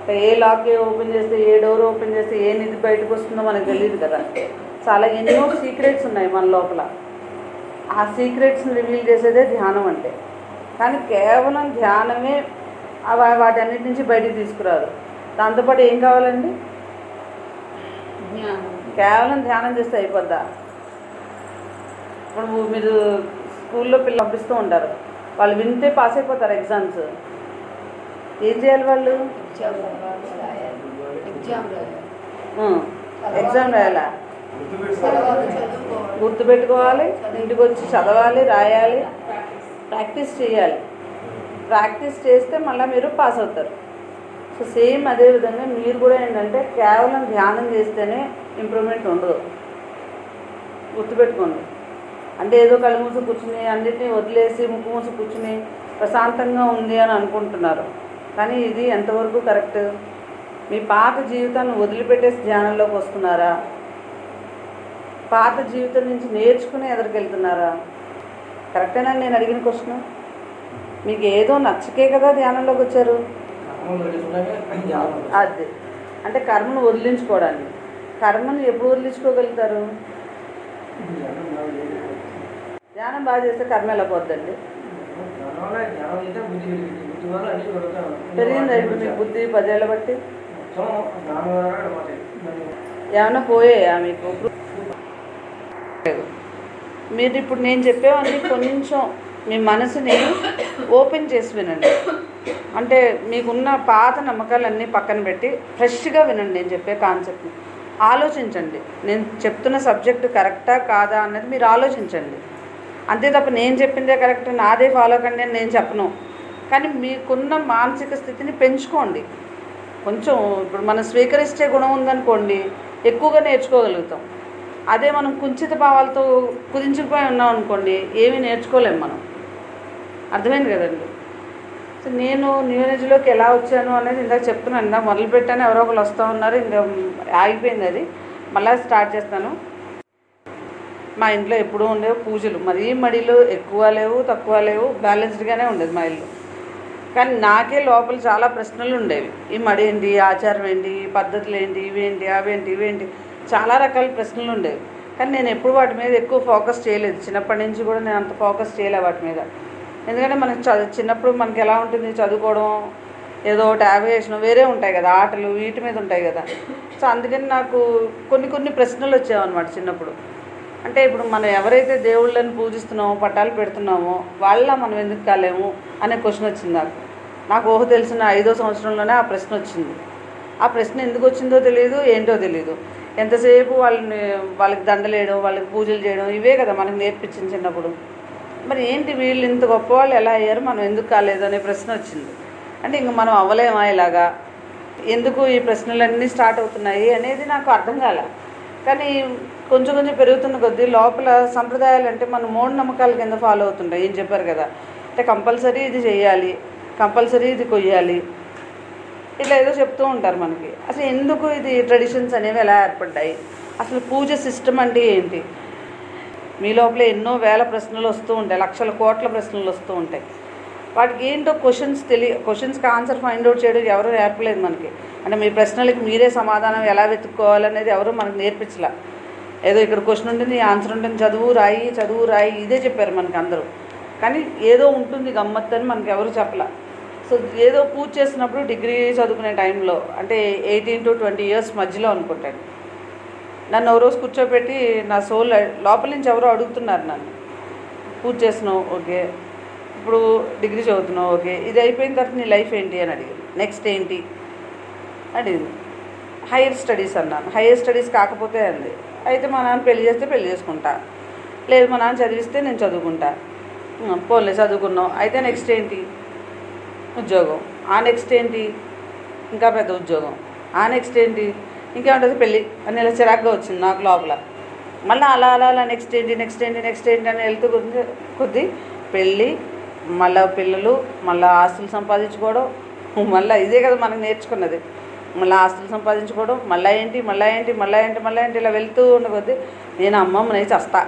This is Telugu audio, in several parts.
ఏ లాక్ ఓపెన్ చేస్తే ఏ డోర్ ఓపెన్ చేస్తే ఏ నిధి బయటకు వస్తుందో మనకు తెలియదు కదా చాలా ఎన్నో సీక్రెట్స్ ఉన్నాయి మన లోపల ఆ సీక్రెట్స్ని రివీల్ చేసేదే ధ్యానం అంటే కానీ కేవలం ధ్యానమే అవ- వాటన్నిటి నుంచి బయటికి తీసుకురాదు దాంతోపాటు ఏం కావాలండి జ్ఞానం కేవలం ధ్యానం చేస్తే అయిపోద్దా ఇప్పుడు మీరు స్కూల్లో పిల్లలు పంపిస్తూ ఉంటారు వాళ్ళు వింటే పాస్ అయిపోతారు ఎగ్జామ్స్ ఏం చేయాలి వాళ్ళు ఎగ్జామ్ రాయాలి ఎగ్జామ్ రాయాలి ఉం, ఎగ్జామ్ రాయాలా తర్వాత చదువుకోవాలి గుర్తుపెట్టుకోవాలి ఇంటికి వచ్చి చదవాలి రాయాలి ప్రాక్టీస్ చేయాలి ప్రాక్టీస్ చేస్తే మళ్ళీ మీరు పాస్ అవుతారు సో సేమ్ అదే విధంగా మీరు కూడా ఏంటంటే కేవలం ధ్యానం చేస్తేనే ఇంప్రూవ్మెంట్ ఉండదు గుర్తుపెట్టుకోండి అంటే ఏదో కళ్ళు మూసి కూర్చుని అన్నిటిని వదిలేసి ముక్కు మూసి కూర్చుని ప్రశాంతంగా ఉంది అని అనుకుంటున్నారు కానీ ఇది ఎంతవరకు కరెక్ట్ మీ పాత జీవితాన్ని వదిలిపెట్టేసి ధ్యానంలోకి వస్తున్నారా పాత జీవితం నుంచి నేర్చుకుని ఎదురుకెళ్తున్నారా కరెక్టేనా నేను అడిగిన క్వశ్చన్ మీకు ఏదో నచ్చకే కదా ధ్యానంలోకి వచ్చారు అది అంటే కర్మను వదిలించుకోవడానికి కర్మను ఎప్పుడు వదిలించుకోగలుగుతారు ధ్యానం బాగా చేస్తే కర్మ ఎలా పోద్దండి పెరిగిందా ఇప్పుడు మీకు బుద్ధి పదేళ్ళ బట్టి ఏమైనా పోయాయా మీకు మీరు ఇప్పుడు నేను చెప్పేవన్నీ కొంచెం మీ మనసుని ఓపెన్ చేసి వినండి అంటే మీకున్న పాత నమ్మకాలన్నీ పక్కన పెట్టి ఫ్రెష్గా వినండి నేను చెప్పే కాన్సెప్ట్ని ఆలోచించండి నేను చెప్తున్న సబ్జెక్టు కరెక్టా కాదా అన్నది మీరు ఆలోచించండి అంతే తప్ప నేను చెప్పిందే కరెక్ట్ నాదే ఫాలో కండి అని నేను చెప్పను కానీ మీకున్న మానసిక స్థితిని పెంచుకోండి కొంచెం ఇప్పుడు మనం స్వీకరించే గుణం ఉందనుకోండి ఎక్కువగా నేర్చుకోగలుగుతాం అదే మనం కుంచిత భావాలతో కుదించుకుపోయి ఉన్నాం అనుకోండి ఏమీ నేర్చుకోలేం మనం అర్థమైంది కదండి సో నేను న్యూ ఎనర్జీలోకి ఎలా వచ్చాను అనేది ఇందాక చెప్తున్నాను ఇందాక మొదలు పెట్టాను ఎవరో ఒకరు వస్తూ ఉన్నారు ఇంకా ఆగిపోయింది అది మళ్ళీ స్టార్ట్ చేస్తాను మా ఇంట్లో ఎప్పుడూ ఉండేవి పూజలు మరీ మడిలో ఎక్కువ లేవు తక్కువ లేవు బ్యాలెన్స్డ్గానే ఉండేది మా ఇల్లు కానీ నాకే లోపల చాలా ప్రశ్నలు ఉండేవి ఈ మడి ఏంటి ఆచారం ఏంటి ఈ పద్ధతులు ఏంటి ఇవేంటి అవేంటి ఇవేంటి చాలా రకాల ప్రశ్నలు ఉండేవి కానీ నేను ఎప్పుడు వాటి మీద ఎక్కువ ఫోకస్ చేయలేదు చిన్నప్పటి నుంచి కూడా నేను అంత ఫోకస్ చేయలే వాటి మీద ఎందుకంటే మనకి చదువు చిన్నప్పుడు మనకి ఎలా ఉంటుంది చదువుకోవడం ఏదో ఒకటి యావిగేషన్ వేరే ఉంటాయి కదా ఆటలు వీటి మీద ఉంటాయి కదా సో అందుకని నాకు కొన్ని కొన్ని ప్రశ్నలు వచ్చావన్నమాట చిన్నప్పుడు అంటే ఇప్పుడు మనం ఎవరైతే దేవుళ్ళని పూజిస్తున్నామో పట్టాలు పెడుతున్నామో వాళ్ళ మనం ఎందుకు కాలేము అనే క్వశ్చన్ వచ్చింది నాకు నాకు ఊహ తెలిసిన ఐదో సంవత్సరంలోనే ఆ ప్రశ్న వచ్చింది ఆ ప్రశ్న ఎందుకు వచ్చిందో తెలియదు ఏంటో తెలియదు ఎంతసేపు వాళ్ళని వాళ్ళకి దండలేయడం వాళ్ళకి పూజలు చేయడం ఇవే కదా మనకు నేర్పించింది చిన్నప్పుడు మరి ఏంటి వీళ్ళు ఇంత గొప్ప వాళ్ళు ఎలా అయ్యారు మనం ఎందుకు కాలేదు అనే ప్రశ్న వచ్చింది అంటే ఇంక మనం అవ్వలేమా ఇలాగా ఎందుకు ఈ ప్రశ్నలన్నీ స్టార్ట్ అవుతున్నాయి అనేది నాకు అర్థం కాల కానీ కొంచెం కొంచెం పెరుగుతున్న కొద్దీ లోపల సంప్రదాయాలు అంటే మన మూఢనమ్మకాల కింద ఫాలో అవుతుంటాయి ఏం చెప్పారు కదా అంటే కంపల్సరీ ఇది చేయాలి కంపల్సరీ ఇది కొయ్యాలి ఇట్లా ఏదో చెప్తూ ఉంటారు మనకి అసలు ఎందుకు ఇది ట్రెడిషన్స్ అనేవి ఎలా ఏర్పడ్డాయి అసలు పూజ సిస్టమ్ అంటే ఏంటి మీ లోపల ఎన్నో వేల ప్రశ్నలు వస్తూ ఉంటాయి లక్షల కోట్ల ప్రశ్నలు వస్తూ ఉంటాయి వాటికి ఏంటో క్వశ్చన్స్ తెలియ క్వశ్చన్స్కి ఆన్సర్ ఫైండ్ అవుట్ చేయడం ఎవరు నేర్పలేదు మనకి అంటే మీ ప్రశ్నలకి మీరే సమాధానం ఎలా వెతుక్కోవాలనేది ఎవరు మనకు నేర్పించలే ఏదో ఇక్కడ క్వశ్చన్ ఉంటుంది ఆన్సర్ ఉంటుంది చదువు రాయి చదువు రాయి ఇదే చెప్పారు మనకి అందరూ కానీ ఏదో ఉంటుంది గమ్మత్తు అని మనకి ఎవరు చెప్పలే సో ఏదో పూజ చేసినప్పుడు డిగ్రీ చదువుకునే టైంలో అంటే ఎయిటీన్ టు ట్వంటీ ఇయర్స్ మధ్యలో అనుకుంటాను నన్ను ఓ రోజు కూర్చోబెట్టి నా సోల్ లోపల నుంచి ఎవరో అడుగుతున్నారు నన్ను పూజ చేసినావు ఓకే ఇప్పుడు డిగ్రీ చదువుతున్నావు ఓకే ఇది అయిపోయిన తర్వాత నీ లైఫ్ ఏంటి అని అడిగింది నెక్స్ట్ ఏంటి అడిగింది హైయర్ స్టడీస్ అన్నాను హైయర్ స్టడీస్ కాకపోతే అంది అయితే మా నాన్న పెళ్లి చేస్తే పెళ్లి చేసుకుంటా లేదు మా నాన్న చదివిస్తే నేను చదువుకుంటా ఉమ్, పోన్లే చదువుకున్నావు అయితే నెక్స్ట్ ఏంటి ఉద్యోగం ఆ నెక్స్ట్ ఏంటి ఇంకా పెద్ద ఉద్యోగం ఆ నెక్స్ట్ ఏంటి ఇంకేముంటుంది పెళ్ళి అని ఇలా చిరాకుగా వచ్చింది నాకు లోపల మళ్ళీ అలా అలా అలా నెక్స్ట్ ఏంటి నెక్స్ట్ ఏంటి నెక్స్ట్ ఏంటి అని వెళ్తూ కొద్ది కొద్ది పెళ్ళి మళ్ళీ పిల్లలు మళ్ళీ ఆస్తులు సంపాదించుకోవడం మళ్ళీ ఇదే కదా మనకు నేర్చుకున్నది మళ్ళీ ఆస్తులు సంపాదించుకోవడం మళ్ళీ ఏంటి మళ్ళీ ఏంటి మళ్ళీ ఏంటి మళ్ళీ ఏంటి ఇలా వెళ్తూ ఉన్న కొద్దీ నేను అమ్మమ్మని చస్తా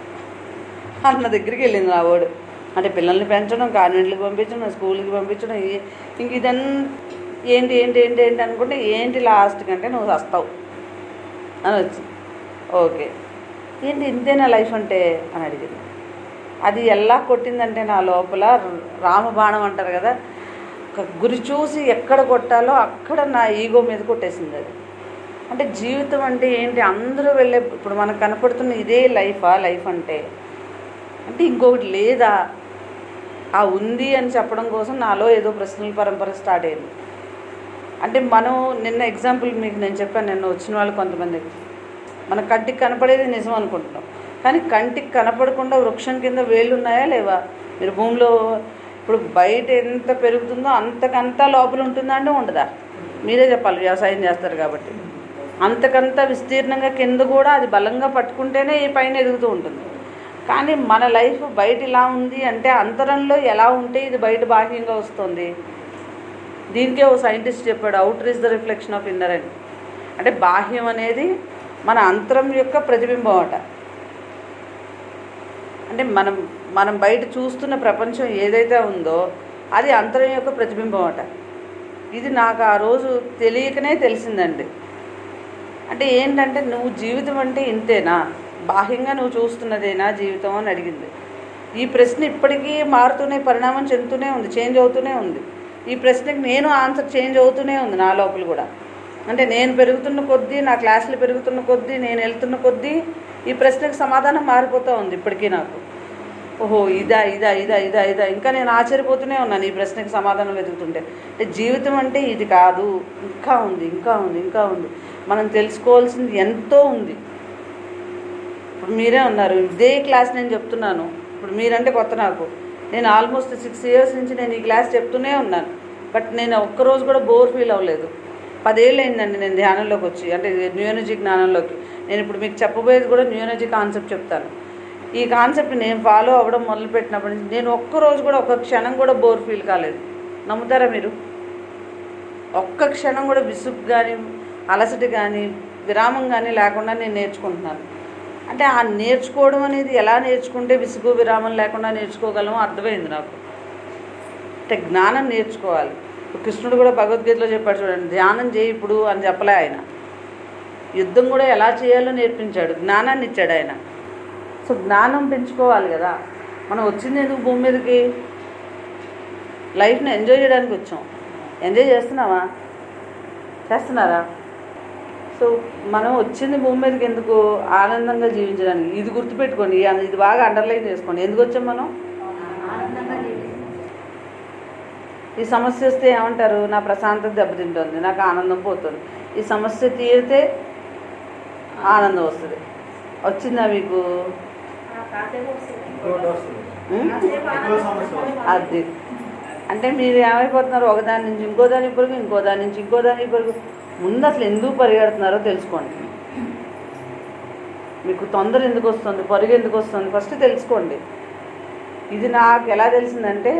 అన్న దగ్గరికి వెళ్ళింది నా వాడు అంటే పిల్లల్ని పెంచడం కాన్వెంట్లకు పంపించడం స్కూల్కి పంపించడం ఇ- ఇంక ఇదంతా ఏంటి ఏంటి ఏంటి ఏంటి అనుకుంటే ఏంటి లాస్ట్ కంటే నువ్వు వస్తావు అని వచ్చింది ఓకే ఏంటి ఇంతేనా లైఫ్ అంటే అని అడిగింది అది ఎలా కొట్టిందంటే నా లోపల రామబాణం అంటారు కదా ఒక గురి చూసి ఎక్కడ కొట్టాలో అక్కడ నా ఈగో మీద కొట్టేసింది అది అంటే జీవితం అంటే ఏంటి అందరూ వెళ్ళే ఇప్పుడు మనకు కనపడుతున్న ఇదే లైఫా లైఫ్ అంటే అంటే ఇంకొకటి లేదా ఆ ఉంది అని చెప్పడం కోసం నాలో ఏదో ప్రశ్నల పరంపర స్టార్ట్ అయింది అంటే మనం నిన్న ఎగ్జాంపుల్ మీకు నేను చెప్పాను నిన్న వచ్చిన వాళ్ళు కొంతమంది మన కంటికి కనపడేది నిజం అనుకుంటున్నాం కానీ కంటికి కనపడకుండా వృక్షం కింద వేళ్ళు ఉన్నాయా లేవా మీరు భూమిలో ఇప్పుడు బయట ఎంత పెరుగుతుందో అంతకంతా లోపల ఉంటుందా అంటే ఉండదా మీరే చెప్పాలి వ్యవసాయం చేస్తారు కాబట్టి అంతకంతా విస్తీర్ణంగా కింద కూడా అది బలంగా పట్టుకుంటేనే ఈ పైన ఎదుగుతూ ఉంటుంది కానీ మన లైఫ్ బయట ఇలా ఉంది అంటే అంతరంలో ఎలా ఉంటే ఇది బయట బాహ్యంగా వస్తుంది దీనికే ఓ సైంటిస్ట్ చెప్పాడు outer is the reflection of inner అని అంటే బాహ్యం అనేది మన అంతరం యొక్క ప్రతిబింబం అట అంటే మనం మనం బయట చూస్తున్న ప్రపంచం ఏదైతే ఉందో అది అంతరం యొక్క ప్రతిబింబం అట ఇది నాకు ఆ రోజు తెలియకనే తెలిసిందండి అంటే ఏంటంటే నువ్వు జీవితం అంటే ఇంతేనా బాహ్యంగా నువ్వు చూస్తున్నదేనా జీవితం అని అడిగింది ఈ ప్రశ్న ఇప్పటికీ మారుతూనే పరిణామం చెందుతూనే ఉంది చేంజ్ అవుతూనే ఉంది ఈ ప్రశ్నకి నేను ఆన్సర్ చేంజ్ అవుతూనే ఉంది నా లోపల కూడా అంటే నేను పెరుగుతున్న కొద్దీ నా క్లాసులు పెరుగుతున్న కొద్దీ నేను వెళ్తున్న కొద్దీ ఈ ప్రశ్నకు సమాధానం మారిపోతూ ఉంది ఇప్పటికీ నాకు ఓహో ఇదా ఇదా ఇదా ఇదా ఇదా ఇంకా నేను ఆశ్చర్యపోతూనే ఉన్నాను ఈ ప్రశ్నకి సమాధానం వెతుకుతుంటే అంటే జీవితం అంటే ఇది కాదు ఇంకా ఉంది ఇంకా ఉంది ఇంకా ఉంది మనం తెలుసుకోవాల్సింది ఎంతో ఉంది ఇప్పుడు మీరే ఉన్నారు ఇదే క్లాస్ నేను చెప్తున్నాను ఇప్పుడు మీరంటే కొత్త నాకు నేను ఆల్మోస్ట్ సిక్స్ ఇయర్స్ నుంచి నేను ఈ క్లాస్ చెప్తూనే ఉన్నాను బట్ నేను ఒక్కరోజు కూడా బోర్ ఫీల్ అవ్వలేదు పదేళ్ళు అయిందండి నేను ధ్యానంలోకి వచ్చి అంటే న్యూఎనర్జీ జ్ఞానంలోకి నేను ఇప్పుడు మీకు చెప్పబోయేది కూడా న్యూఎనర్జీ కాన్సెప్ట్ చెప్తాను ఈ కాన్సెప్ట్ నేను ఫాలో అవ్వడం మొదలుపెట్టినప్పటి నుంచి నేను ఒక్క రోజు కూడా ఒక్క క్షణం కూడా బోర్ ఫీల్ కాలేదు నమ్ముతారా మీరు ఒక్క క్షణం కూడా విసుగు కానీ అలసట కానీ విరామం కానీ లేకుండా నేను నేర్చుకుంటున్నాను అంటే ఆ నేర్చుకోవడం అనేది ఎలా నేర్చుకుంటే విసుగు విరామం లేకుండా నేర్చుకోగలమో అర్థమైంది నాకు అంటే జ్ఞానం నేర్చుకోవాలి ఇప్పుడు కృష్ణుడు కూడా భగవద్గీతలో చెప్పాడు చూడండి ధ్యానం చేయి ఇప్పుడు అని చెప్పలే ఆయన యుద్ధం కూడా ఎలా చేయాలో నేర్పించాడు జ్ఞానాన్ని ఇచ్చాడు ఆయన సో జ్ఞానం పెంచుకోవాలి కదా మనం వచ్చింది ఎందుకు భూమి మీదకి లైఫ్ని ఎంజాయ్ చేయడానికి వచ్చాం ఎంజాయ్ చేస్తున్నావా చేస్తున్నారా సో మనం వచ్చింది భూమి మీదకి ఎందుకు ఆనందంగా జీవించడానికి ఇది గుర్తుపెట్టుకోండి ఇది- ఇది బాగా అండర్లైన్ చేసుకోండి ఎందుకు వచ్చాం మనం ఆనందంగా జీవిస్తాం ఈ సమస్య వస్తే ఏమంటారు నా ప్రశాంతత దెబ్బతింటుంది నాకు ఆనందం పోతుంది ఈ సమస్య తీరితే ఆనందం వస్తుంది వచ్చిందా మీకు ఇంకోటి వస్తుంది ఉం? ఎక్కువ సమస్య వస్తుంది. అది అంటే మీరు ఏమైపోతున్నారు ఒకదాని నుంచి ఇంకో దానికి పొరుగు ఇంకో దాని నుంచి ఇంకో దానికి పొరుగు ముందు అసలు ఎందుకు పరిగెడుతున్నారో తెలుసుకోండి మీకు తొందర ఎందుకు వస్తుంది పరుగు ఎందుకు వస్తుంది ఫస్ట్ తెలుసుకోండి ఇది నాకు ఎలా తెలిసిందంటే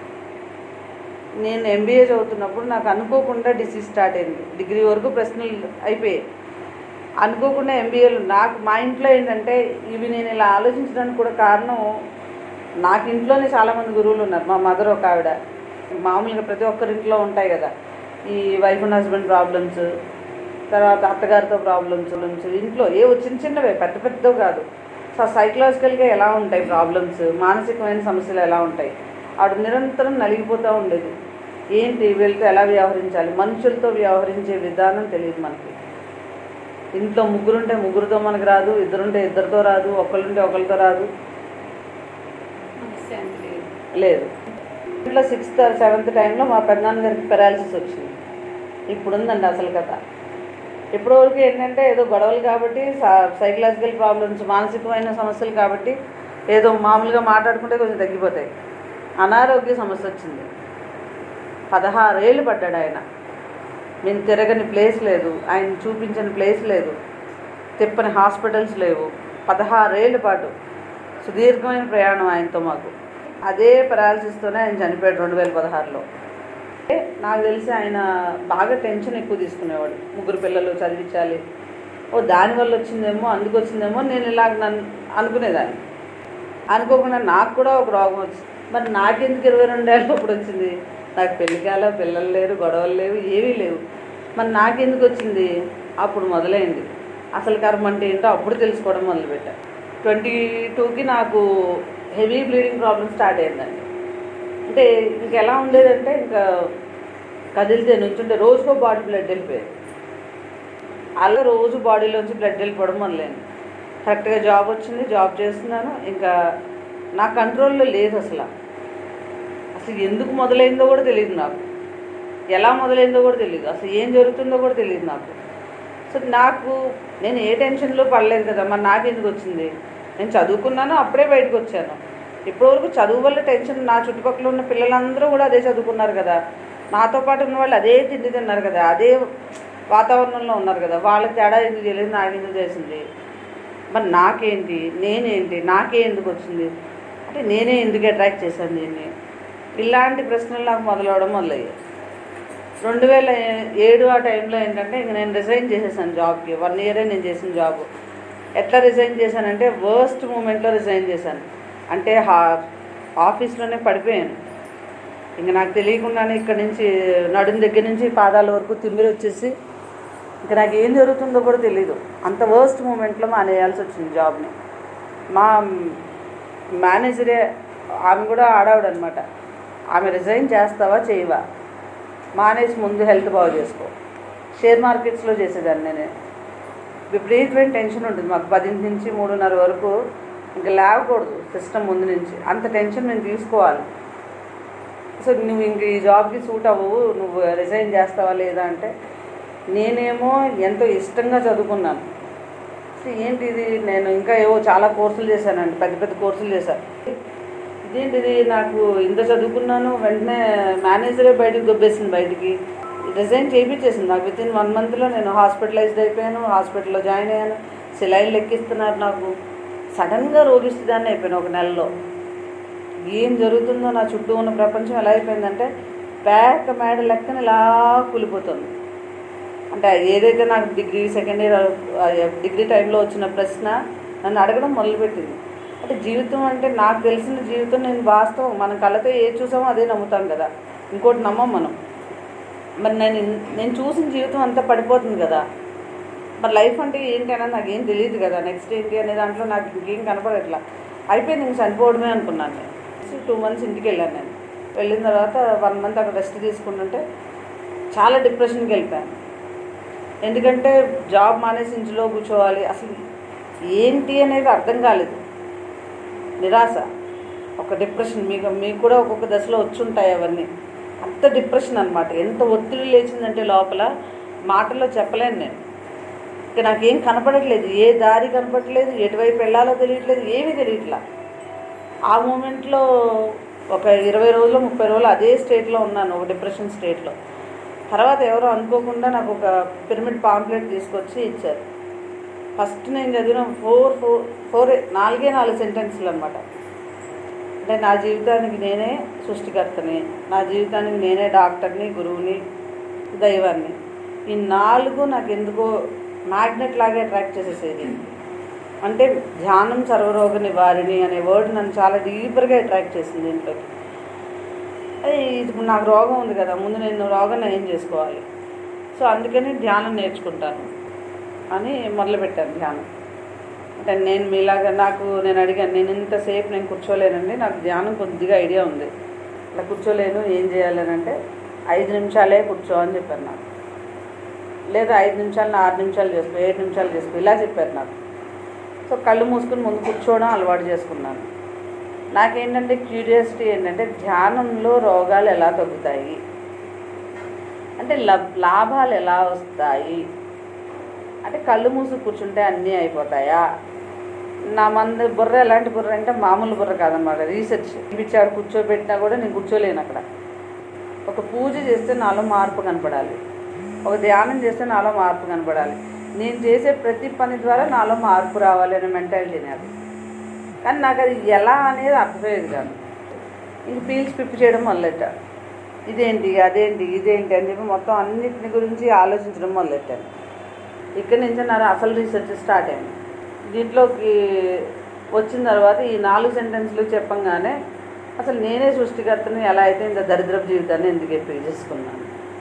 నేను ఎంబీఏ చదువుతున్నప్పుడు నాకు అనుకోకుండా డిసీజ్ స్టార్ట్ అయింది డిగ్రీ వరకు ప్రశ్నలు అయిపోయాయి అనుకోకుండా ఎంబీఏలు నాకు మా ఇంట్లో ఏంటంటే ఇవి నేను ఇలా ఆలోచించడానికి కూడా కారణం నాకు ఇంట్లోనే చాలామంది గురువులు ఉన్నారు మా మదర్ ఒక ఆవిడ మామూలుగా ప్రతి ఒక్కరి ఇంట్లో ఉంటాయి కదా ఈ వైఫ్ అండ్ హస్బెండ్ ప్రాబ్లమ్స్ తర్వాత అత్తగారితో ప్రాబ్లమ్స్ ఇంట్లో ఏ చిన్న చిన్నవే పెద్ద పెద్దవి కాదు సో సైకలాజికల్గా ఎలా ఉంటాయి ప్రాబ్లమ్స్ మానసికమైన సమస్యలు ఎలా ఉంటాయి ఆవిడ నిరంతరం నలిగిపోతూ ఉండేది ఏంటి వీళ్ళతో ఎలా వ్యవహరించాలి మనుషులతో వ్యవహరించే విధానం తెలియదు మనకి ఇంట్లో ముగ్గురుంటే ముగ్గురితో మనకు రాదు ఇద్దరుంటే ఇద్దరితో రాదు ఒకళ్ళుంటే ఒకరితో రాదు మనశ్శాంతి లేదు లేదు ఇంట్లో సిక్స్త్ సెవెంత్ టైంలో మా పెద్దనాన్న గారికి పెరాలసిస్ వచ్చింది ఇప్పుడు ఉందండి అసలు కథ ఇప్పటి వరకు ఏంటంటే ఏదో గొడవలు కాబట్టి సైకలాజికల్ ప్రాబ్లమ్స్ మానసికమైన సమస్యలు కాబట్టి ఏదో మామూలుగా మాట్లాడుకుంటే కొంచెం తగ్గిపోతాయి అనారోగ్య సమస్య వచ్చింది పదహారేళ్ళు పడ్డాడు ఆయన మేము తిరగని ప్లేస్ లేదు ఆయన చూపించని ప్లేస్ లేదు తిప్పని హాస్పిటల్స్ లేవు పదహారేళ్ళ పాటు సుదీర్ఘమైన ప్రయాణం ఆయనతో మాకు అదే పెరాలసిస్తోనే ఆయన చనిపోయాడు రెండు వేల పదహారులో అంటే నాకు తెలిసి ఆయన బాగా టెన్షన్ ఎక్కువ తీసుకునేవాడు ముగ్గురు పిల్లలు చదివించాలి ఓ దానివల్ల వచ్చిందేమో అందుకు వచ్చిందేమో నేను ఇలాగ నన్ను అనుకునేదాన్ని అనుకోకుండా నాకు కూడా ఒక రోగం వచ్చింది మరి నాకెందుకు ఇరవై రెండేళ్ళు అప్పుడు వచ్చింది నాకు పెళ్లి కాల పిల్లలు లేరు గొడవలు లేవు ఏవీ లేవు మరి నాకెందుకు వచ్చింది అప్పుడు మొదలైంది అసలు కర్మ అంటే ఏంటో అప్పుడు తెలుసుకోవడం మొదలుపెట్టా ట్వంటీ టూకి నాకు హెవీ బ్లీడింగ్ ప్రాబ్లమ్ స్టార్ట్ అయిందండి అంటే ఇంక ఎలా ఉండేదంటే ఇంకా కదిలితే నుంచుంటే రోజుకో బాడీ బ్లడ్ వెళ్ళిపోయేది అలా రోజు బాడీలోంచి బ్లడ్ వెళ్ళిపోవడం మొదలైంది కరెక్ట్గా జాబ్ వచ్చింది జాబ్ చేస్తున్నాను ఇంకా నా కంట్రోల్లో లేదు అసలు అసలు ఎందుకు మొదలైందో కూడా తెలియదు నాకు ఎలా మొదలైందో కూడా తెలియదు అసలు ఏం జరుగుతుందో కూడా తెలియదు నాకు సో నాకు నేను ఏ టెన్షన్లో పడలేదు కదా మరి నాకు ఎందుకు వచ్చింది నేను చదువుకున్నాను అప్పుడే బయటకు వచ్చాను ఇప్పటివరకు చదువు వల్ల టెన్షన్ నా చుట్టుపక్కల ఉన్న పిల్లలందరూ కూడా అదే చదువుకున్నారు కదా నాతో పాటు ఉన్న వాళ్ళు అదే తిండి తిన్నారు కదా అదే వాతావరణంలో ఉన్నారు కదా వాళ్ళకి తేడా ఎందుకు చేయలేదు నాకు ఎందుకు చేసింది మరి నాకేంటి నేనేంటి నాకే ఎందుకు వచ్చింది అంటే నేనే ఎందుకు అట్రాక్ట్ చేశాను దీన్ని ఇలాంటి ప్రశ్నలు నాకు మొదలవడం మొదలయ్యాయి రెండు వేల ఏడు ఆ టైంలో ఏంటంటే ఇంక నేను రిజైన్ చేసేసాను జాబ్కి వన్ ఇయరే నేను చేసిన జాబ్ ఎట్లా రిజైన్ చేశానంటే వర్స్ట్ మూమెంట్లో రిజైన్ చేశాను అంటే హా ఆఫీస్లోనే పడిపోయాను ఇంక నాకు తెలియకుండానే ఇక్కడ నుంచి నడుం దగ్గర నుంచి పాదాల వరకు తిమ్మిరి వచ్చేసి ఇంకా నాకు ఏం జరుగుతుందో కూడా తెలియదు అంత వర్స్ట్ మూమెంట్లో మానేయాల్సి వచ్చింది జాబ్ని మా మేనేజరే ఆమె కూడా ఆడావిడ అనమాట ఆమె రిజైన్ చేస్తావా చేయవా మానేసి ముందు హెల్త్ బాగు చేసుకో షేర్ మార్కెట్స్లో చేసేదాన్ని నేను విపరీతమైన టెన్షన్ ఉంటుంది మాకు పది నుంచి మూడున్నర వరకు ఇంకా లేవకూడదు సిస్టమ్ ముందు నుంచి అంత టెన్షన్ నేను తీసుకోవాలి సో నువ్వు ఇంక ఈ జాబ్కి సూట్ అవ్వవు నువ్వు రిజైన్ చేస్తావా లేదా అంటే నేనేమో ఎంతో ఇష్టంగా చదువుకున్నాను సో ఏంటి ఇది నేను ఇంకా ఏవో చాలా కోర్సులు చేశానండి పెద్ద పెద్ద కోర్సులు చేశాను ఇదేంటిది నాకు ఇంత చదువుకున్నాను వెంటనే మేనేజరే బయటకు దొబ్బేసింది బయటికి రిజైన్ చేయించేసింది నాకు విత్ ఇన్ వన్ మంత్లో నేను హాస్పిటలైజ్డ్ అయిపోయాను హాస్పిటల్లో జాయిన్ అయ్యాను సిలైన్లు ఎక్కిస్తున్నారు నాకు సడన్గా రోగిస్తుందాన్ని అయిపోయాను ఒక నెలలో ఏం జరుగుతుందో నా చుట్టూ ఉన్న ప్రపంచం ఎలా అయిపోయిందంటే పేక మేడ లెక్కన ఇలా కూలిపోతుంది అంటే ఏదైతే నాకు డిగ్రీ సెకండ్ ఇయర్ డిగ్రీ టైంలో వచ్చిన ప్రశ్న నన్ను అడగడం మొదలుపెట్టింది అంటే జీవితం అంటే నాకు తెలిసిన జీవితం నేను వాస్తవం మన కళ్ళతో ఏది చూసామో అదే నమ్ముతాం కదా ఇంకోటి నమ్మం మనం మరి నేను ఇన్- నేను చూసిన జీవితం అంతా పడిపోతుంది కదా మరి లైఫ్ అంటే ఏంటి అనేది నాకు ఏం తెలియదు కదా నెక్స్ట్ ఏంటి అనే దాంట్లో నాకు ఇంకేం కనపడట్లా అయిపోయింది ఇంక చనిపోవడమే అనుకున్నాను నేను టూ మంత్స్ ఇంటికి వెళ్ళాను నేను వెళ్ళిన తర్వాత వన్ మంత్ అక్కడ రెస్ట్ తీసుకుంటుంటే చాలా డిప్రెషన్కి వెళ్ళిపోయాను ఎందుకంటే జాబ్ మానేసి ఇంట్లో కూర్చోవాలి అసలు ఏంటి అనేది అర్థం కాలేదు నిరాశ ఒక డిప్రెషన్ మీకు మీకు కూడా ఒక్కొక్క దశలో వచ్చి ఉంటాయి అవన్నీ అంత డిప్రెషన్ అనమాట ఎంత ఒత్తిడి లేచిందంటే లోపల మాటల్లో చెప్పలేను నేను ఇక నాకేం కనపడట్లేదు ఏ దారి కనపడట్లేదు ఎటువైపు వెళ్ళాలో తెలియట్లేదు ఏమీ తెలియట్లా ఆ మూమెంట్లో ఒక ఇరవై రోజులు ముప్పై రోజులు అదే స్టేట్లో ఉన్నాను ఒక డిప్రెషన్ స్టేట్లో తర్వాత ఎవరో అనుకోకుండా నాకు ఒక పిరమిడ్ పాంప్లెట్ తీసుకొచ్చి ఇచ్చారు ఫస్ట్ నేను చదివిన ఫోర్ ఫోర్ ఫోర్ నాలుగే నాలుగు సెంటెన్స్లు అనమాట అంటే నా జీవితానికి నేనే సృష్టికర్తని నా జీవితానికి నేనే డాక్టర్ని గురువుని దైవాన్ని ఈ నాలుగు నాకు ఎందుకో మ్యాగ్నెట్ లాగే అట్రాక్ట్ చేసేసేది అంటే ధ్యానం సర్వరోగ నివారిణి అనే వర్డ్ నన్ను చాలా డీపర్గా అట్రాక్ట్ చేసింది దీంట్లోకి అది ఇప్పుడు నాకు రోగం ఉంది కదా ముందు నేను రోగం నయం చేసుకోవాలి సో అందుకని ధ్యానం నేర్చుకుంటాను అని మొదలుపెట్టాను ధ్యానం అంటే నేను మీలాగా నాకు నేను అడిగాను నేను ఇంతసేపు నేను కూర్చోలేనండి నాకు ధ్యానం కొద్దిగా ఐడియా ఉంది ఇట్లా కూర్చోలేను ఏం చేయాలని అంటే ఐదు నిమిషాలే కూర్చో అని చెప్పారు నాకు లేదా ఐదు నిమిషాలు ఆరు నిమిషాలు చేసుకో ఏడు నిమిషాలు చేసుకో ఇలా చెప్పారు నాకు సో కళ్ళు మూసుకుని ముందు కూర్చోవడం అలవాటు చేసుకున్నాను నాకేంటంటే క్యూరియాసిటీ ఏంటంటే ధ్యానంలో రోగాలు ఎలా తగ్గుతాయి అంటే లబ్ లాభాలు ఎలా వస్తాయి అంటే కళ్ళు మూసి కూర్చుంటే అన్నీ అయిపోతాయా నా మంది బుర్ర ఎలాంటి బుర్ర అంటే మామూలు బుర్ర కాదన్నమాట రీసెర్చ్ ఇచ్చాడు కూర్చోబెట్టినా కూడా నేను కూర్చోలేను అక్కడ ఒక పూజ చేస్తే నాలో మార్పు కనపడాలి ఒక ధ్యానం చేస్తే నాలో మార్పు కనపడాలి నేను చేసే ప్రతి పని ద్వారా నాలో మార్పు రావాలి అనే మెంటాలిటీ అది కానీ నాకు అది ఎలా అనేది అర్థమయ్యేది కాదు ఇంక పీల్చి పిప్పి చేయడం మొదలెట్టా ఇదేంటి అదేంటి ఇదేంటి అని చెప్పి మొత్తం అన్నిటిని గురించి ఆలోచించడం మొదలెట్టాను ఇక్కడి నుంచి నా అసలు రీసెర్చ్ స్టార్ట్ అయింది దీంట్లోకి వచ్చిన తర్వాత ఈ నాలుగు సెంటెన్స్లు చెప్పంగానే అసలు నేనే సృష్టికర్తని ఎలా అయితే ఇంత దరిద్రపు జీవితాన్ని ఎందుకు ఎప్పుడు చేసుకున్నాను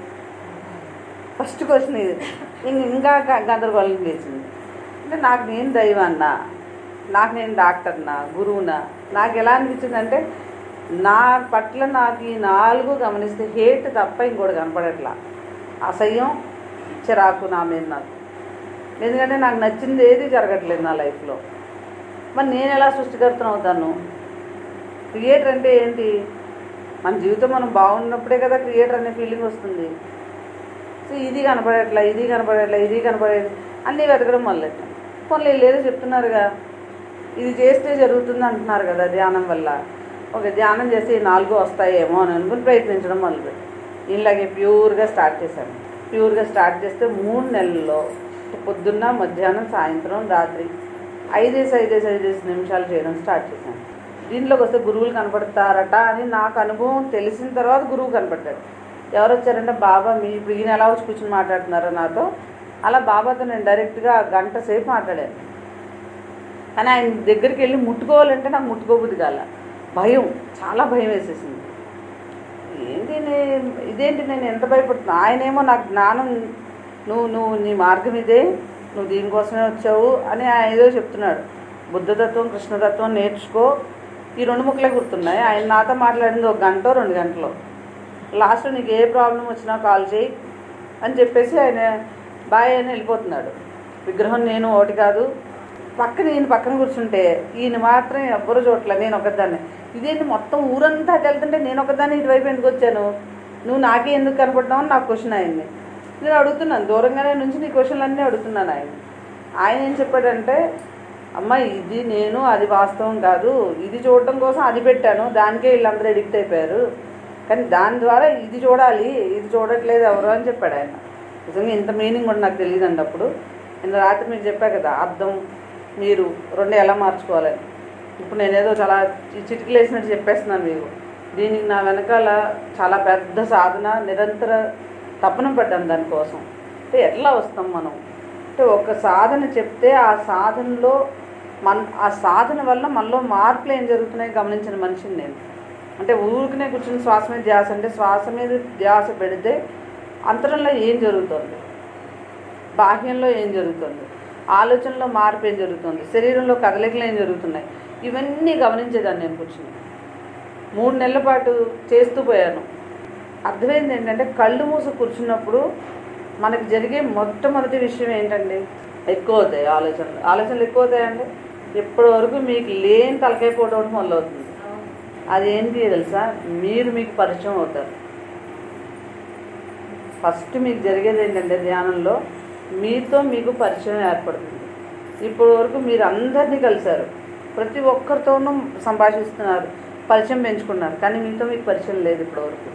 ఫస్ట్ క్వశ్చన్ ఇది ఇంక ఇంకా గ- గందరగోళం లేచింది అంటే నాకు నేను దైవాన్నా నాకు నేను డాక్టర్నా గురువునా నాకు ఎలా అనిపించింది అంటే నా పట్ల నాకు ఈ నాలుగు గమనిస్తే హేట్ తప్ప ఇంకోటి కనపడట్లా అసహ్యం చిరాకు నా మీద నాకు ఎందుకంటే నాకు నచ్చింది ఏది జరగట్లేదు నా లైఫ్లో మరి నేను ఎలా సృష్టికర్తను అవుతాను క్రియేటర్ అంటే ఏంటి మన జీవితం మనం బాగున్నప్పుడే కదా క్రియేటర్ అనే ఫీలింగ్ వస్తుంది సో ఇది కనపడట్లా ఇది కనపడట్లా ఇది కనపడేది అన్నీ వెతకడం మొదలెట్టాం పోనీ లేదో చెప్తున్నారుగా ఇది చేస్తే జరుగుతుంది అంటున్నారు కదా ధ్యానం వల్ల ఓకే ధ్యానం చేస్తే ఈ నాలుగు వస్తాయేమో అని అనుకుని ప్రయత్నించడం మొదలుపెట్టి ఇలాగే ప్యూర్గా స్టార్ట్ చేశాను ప్యూర్గా స్టార్ట్ చేస్తే మూడు నెలల్లో పొద్దున్న మధ్యాహ్నం సాయంత్రం రాత్రి ఐదేసి ఐదేసి ఐదేసి నిమిషాలు చేయడం స్టార్ట్ చేశాను దీంట్లోకి వస్తే గురువులు కనపడతారట అని నాకు అనుభవం తెలిసిన తర్వాత గురువు కనపడ్డాడు ఎవరు వచ్చారంటే బాబా మీ ఇప్పుడు ఈయన ఎలా వచ్చి కూర్చొని మాట్లాడుతున్నారో నాతో అలా బాబాతో నేను డైరెక్ట్గా గంట సేపు మాట్లాడాను కానీ ఆయన దగ్గరికి వెళ్ళి ముట్టుకోవాలంటే నాకు ముట్టుకోబుద్ది కాల భయం చాలా భయం వేసేసింది ఏంటి నే- ఇదేంటి నేను ఎంత భయపడుతున్నా ఆయనేమో నాకు జ్ఞానం నువ్వు నువ్వు నీ మార్గం ఇదే నువ్వు దీనికోసమే వచ్చావు అని ఆయన ఏదో చెప్తున్నాడు బుద్ధతత్వం కృష్ణతత్వం నేర్చుకో ఈ రెండు ముక్కలే గుర్తున్నాయి ఆయన నాతో మాట్లాడింది ఒక గంట రెండు గంటలో లాస్ట్లో నీకు ఏ ప్రాబ్లం వచ్చినా కాల్ చేయి అని చెప్పేసి ఆయన బాయ్ అని వెళ్ళిపోతున్నాడు విగ్రహం నేను ఒకటి కాదు పక్కన ఈయన పక్కన కూర్చుంటే ఈయన మాత్రం ఎవ్వరు చూడలే నేను ఒకదాన్ని ఇదేంటి మొత్తం ఊరంతా అటు వెళ్తుంటే నేను ఒకదాన్ని ఇటువైపు ఎందుకు వచ్చాను నువ్వు నాకే ఎందుకు కనపడ్డావు అని నాకు క్వశ్చన్ అయింది నేను అడుగుతున్నాను దూరంగానే నుంచి నీ క్వశ్చన్లు అన్నీ అడుగుతున్నాను ఆయన ఆయన ఏం చెప్పాడంటే అమ్మ ఇది నేను అది వాస్తవం కాదు ఇది చూడటం కోసం అది పెట్టాను దానికే వీళ్ళందరూ ఎడిక్ట్ అయిపోయారు కానీ దాని ద్వారా ఇది చూడాలి ఇది చూడట్లేదు ఎవరు అని చెప్పాడు ఆయన నిజంగా ఇంత మీనింగ్ కూడా నాకు తెలియదండి అప్పుడు నేను రాత్రి మీకు చెప్పా కదా అర్థం మీరు రెండు ఎలా మార్చుకోవాలని ఇప్పుడు నేనేదో చాలా చి- చిటికలేసినట్టు చెప్పేస్తున్నాను మీకు దీనికి నా వెనకాల చాలా పెద్ద సాధన నిరంతర తపన పడ్డాను దానికోసం అంటే ఎట్లా వస్తాం మనం అంటే ఒక సాధన చెప్తే ఆ సాధనలో మన ఆ సాధన వల్ల మనలో మార్పులు ఏం జరుగుతున్నాయి గమనించిన మనిషిని నేను అంటే ఊరికనే కూర్చుని శ్వాస మీద ధ్యాస అంటే శ్వాస మీద ధ్యాస పెడితే అంతరంలో ఏం జరుగుతుంది బాహ్యంలో ఏం జరుగుతుంది ఆలోచనలో మార్పు ఏం జరుగుతుంది శరీరంలో కదలికలు ఏం జరుగుతున్నాయి ఇవన్నీ గమనించేదాన్ని నేను కూర్చుని మూడు నెలల పాటు చేస్తూ పోయాను అర్థమైంది ఏంటంటే కళ్ళు మూసి కూర్చున్నప్పుడు మనకి జరిగే మొట్టమొదటి విషయం ఏంటండి ఎక్కువ అవుతాయి ఆలోచనలు ఆలోచనలు ఎక్కువ అవుతాయండి ఇప్పటి వరకు మీకు లేని తలకాయ పోవడం ఒకటి మొదలవుతుంది అది ఏంటి తెలుసా మీరు మీకు పరిచయం అవుతారు ఫస్ట్ మీకు జరిగేది ఏంటంటే ధ్యానంలో మీతో మీకు పరిచయం ఏర్పడుతుంది ఇప్పటి వరకు మీరు అందరినీ కలిశారు ప్రతి ఒక్కరితోనూ సంభాషిస్తున్నారు పరిచయం పెంచుకున్నారు కానీ మీతో మీకు పరిచయం లేదు ఇప్పటి వరకు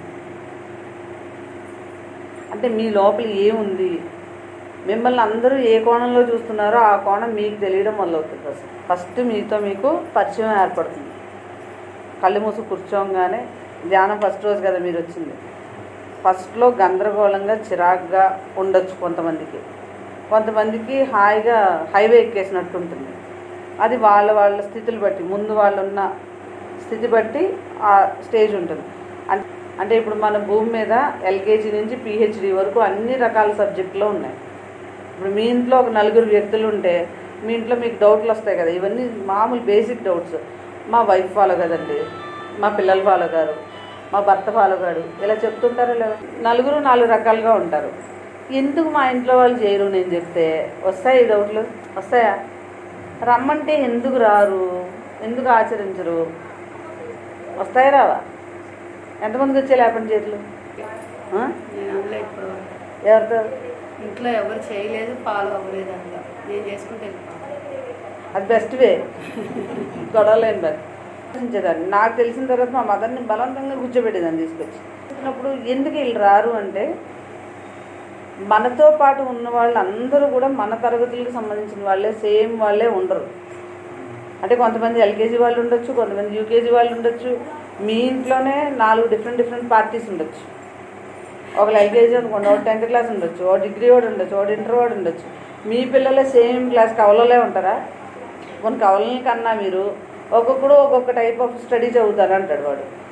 అంటే మీ లోపల ఏముంది మిమ్మల్ని అందరూ ఏ కోణంలో చూస్తున్నారో ఆ కోణం మీకు తెలియడం మొదలవుతుంది ఫస్ట్ ఫస్ట్ మీతో మీకు పరిచయం ఏర్పడుతుంది కళ్ళు మూసి కూర్చోగానే ధ్యానం ఫస్ట్ రోజు కదా మీరు వచ్చింది ఫస్ట్లో గందరగోళంగా చిరాగ్గా ఉండొచ్చు కొంతమందికి కొంతమందికి హాయిగా హైవే ఎక్కేసినట్టు ఉంటుంది అది వాళ్ళ వాళ్ళ స్థితులు బట్టి ముందు వాళ్ళు ఉన్న స్థితి బట్టి ఆ స్టేజ్ ఉంటుంది అం- అంటే ఇప్పుడు మన భూమి మీద ఎల్కేజీ నుంచి పిహెచ్డి వరకు అన్ని రకాల సబ్జెక్టులు ఉన్నాయి ఇప్పుడు మీ ఇంట్లో ఒక నలుగురు వ్యక్తులు ఉంటే మీ ఇంట్లో మీకు డౌట్లు వస్తాయి కదా ఇవన్నీ మామూలు బేసిక్ డౌట్స్ మా వైఫ్ ఫాలో కదండి మా పిల్లలు ఫాలో గారు మా భర్త ఫాలో గారు ఇలా చెప్తుంటారు లేదా నలుగురు నాలుగు రకాలుగా ఉంటారు ఎందుకు మా ఇంట్లో వాళ్ళు చేయరు నేను చెప్తే వస్తాయి ఈ డౌట్లు వస్తాయా రమ్మంటే ఎందుకు రారు ఎందుకు ఆచరించరు వస్తాయి రావా ఎంతమందికి వచ్చే లేపండి చేతులు ఆ? నేను అనలేదు ఇప్పటివరకు. ఎవరితో ఇంట్లో ఎవరు చేయలేదు ఫాలో అవ్వలేదు అందులో నేను చేసుకుంటే వెళ్ళిపోతాను. అది బెస్ట్ వే గొడవలేని బెస్ట్ ఆలోచించేదాన్ని నాకు తెలిసిన తర్వాత మా మదర్ని బలవంతంగా కూర్చోబెట్టేదాన్ని తీసుకొచ్చి వచ్చినప్పుడు ఎందుకు వీళ్ళు రారు అంటే మనతో పాటు ఉన్న వాళ్ళు అందరూ కూడా మన తరగతులకు సంబంధించిన వాళ్ళే సేమ్ వాళ్ళే ఉండరు అంటే కొంతమంది ఎల్కేజీ వాళ్ళు ఉండొచ్చు కొంతమంది యూకేజీ వాళ్ళు ఉండొచ్చు మీ ఇంట్లోనే నాలుగు డిఫరెంట్ డిఫరెంట్ పార్టీస్ ఉండొచ్చు ఒకళ్ళు ఎల్కేజీ అనుకోండి ఒకటి టెన్త్ క్లాస్ ఉండొచ్చు ఒక డిగ్రీ వాడు ఉండొచ్చు ఒకటి ఇంటర్ వాడు ఉండొచ్చు మీ పిల్లలే సేమ్ క్లాస్ కవలలే ఉంటారా కొన్ని కవలని కన్నా మీరు ఒక్కొక్కడు ఒక్కొక్క టైప్ ఆఫ్ స్టడీ చదువుతారు అంటాడు వాడు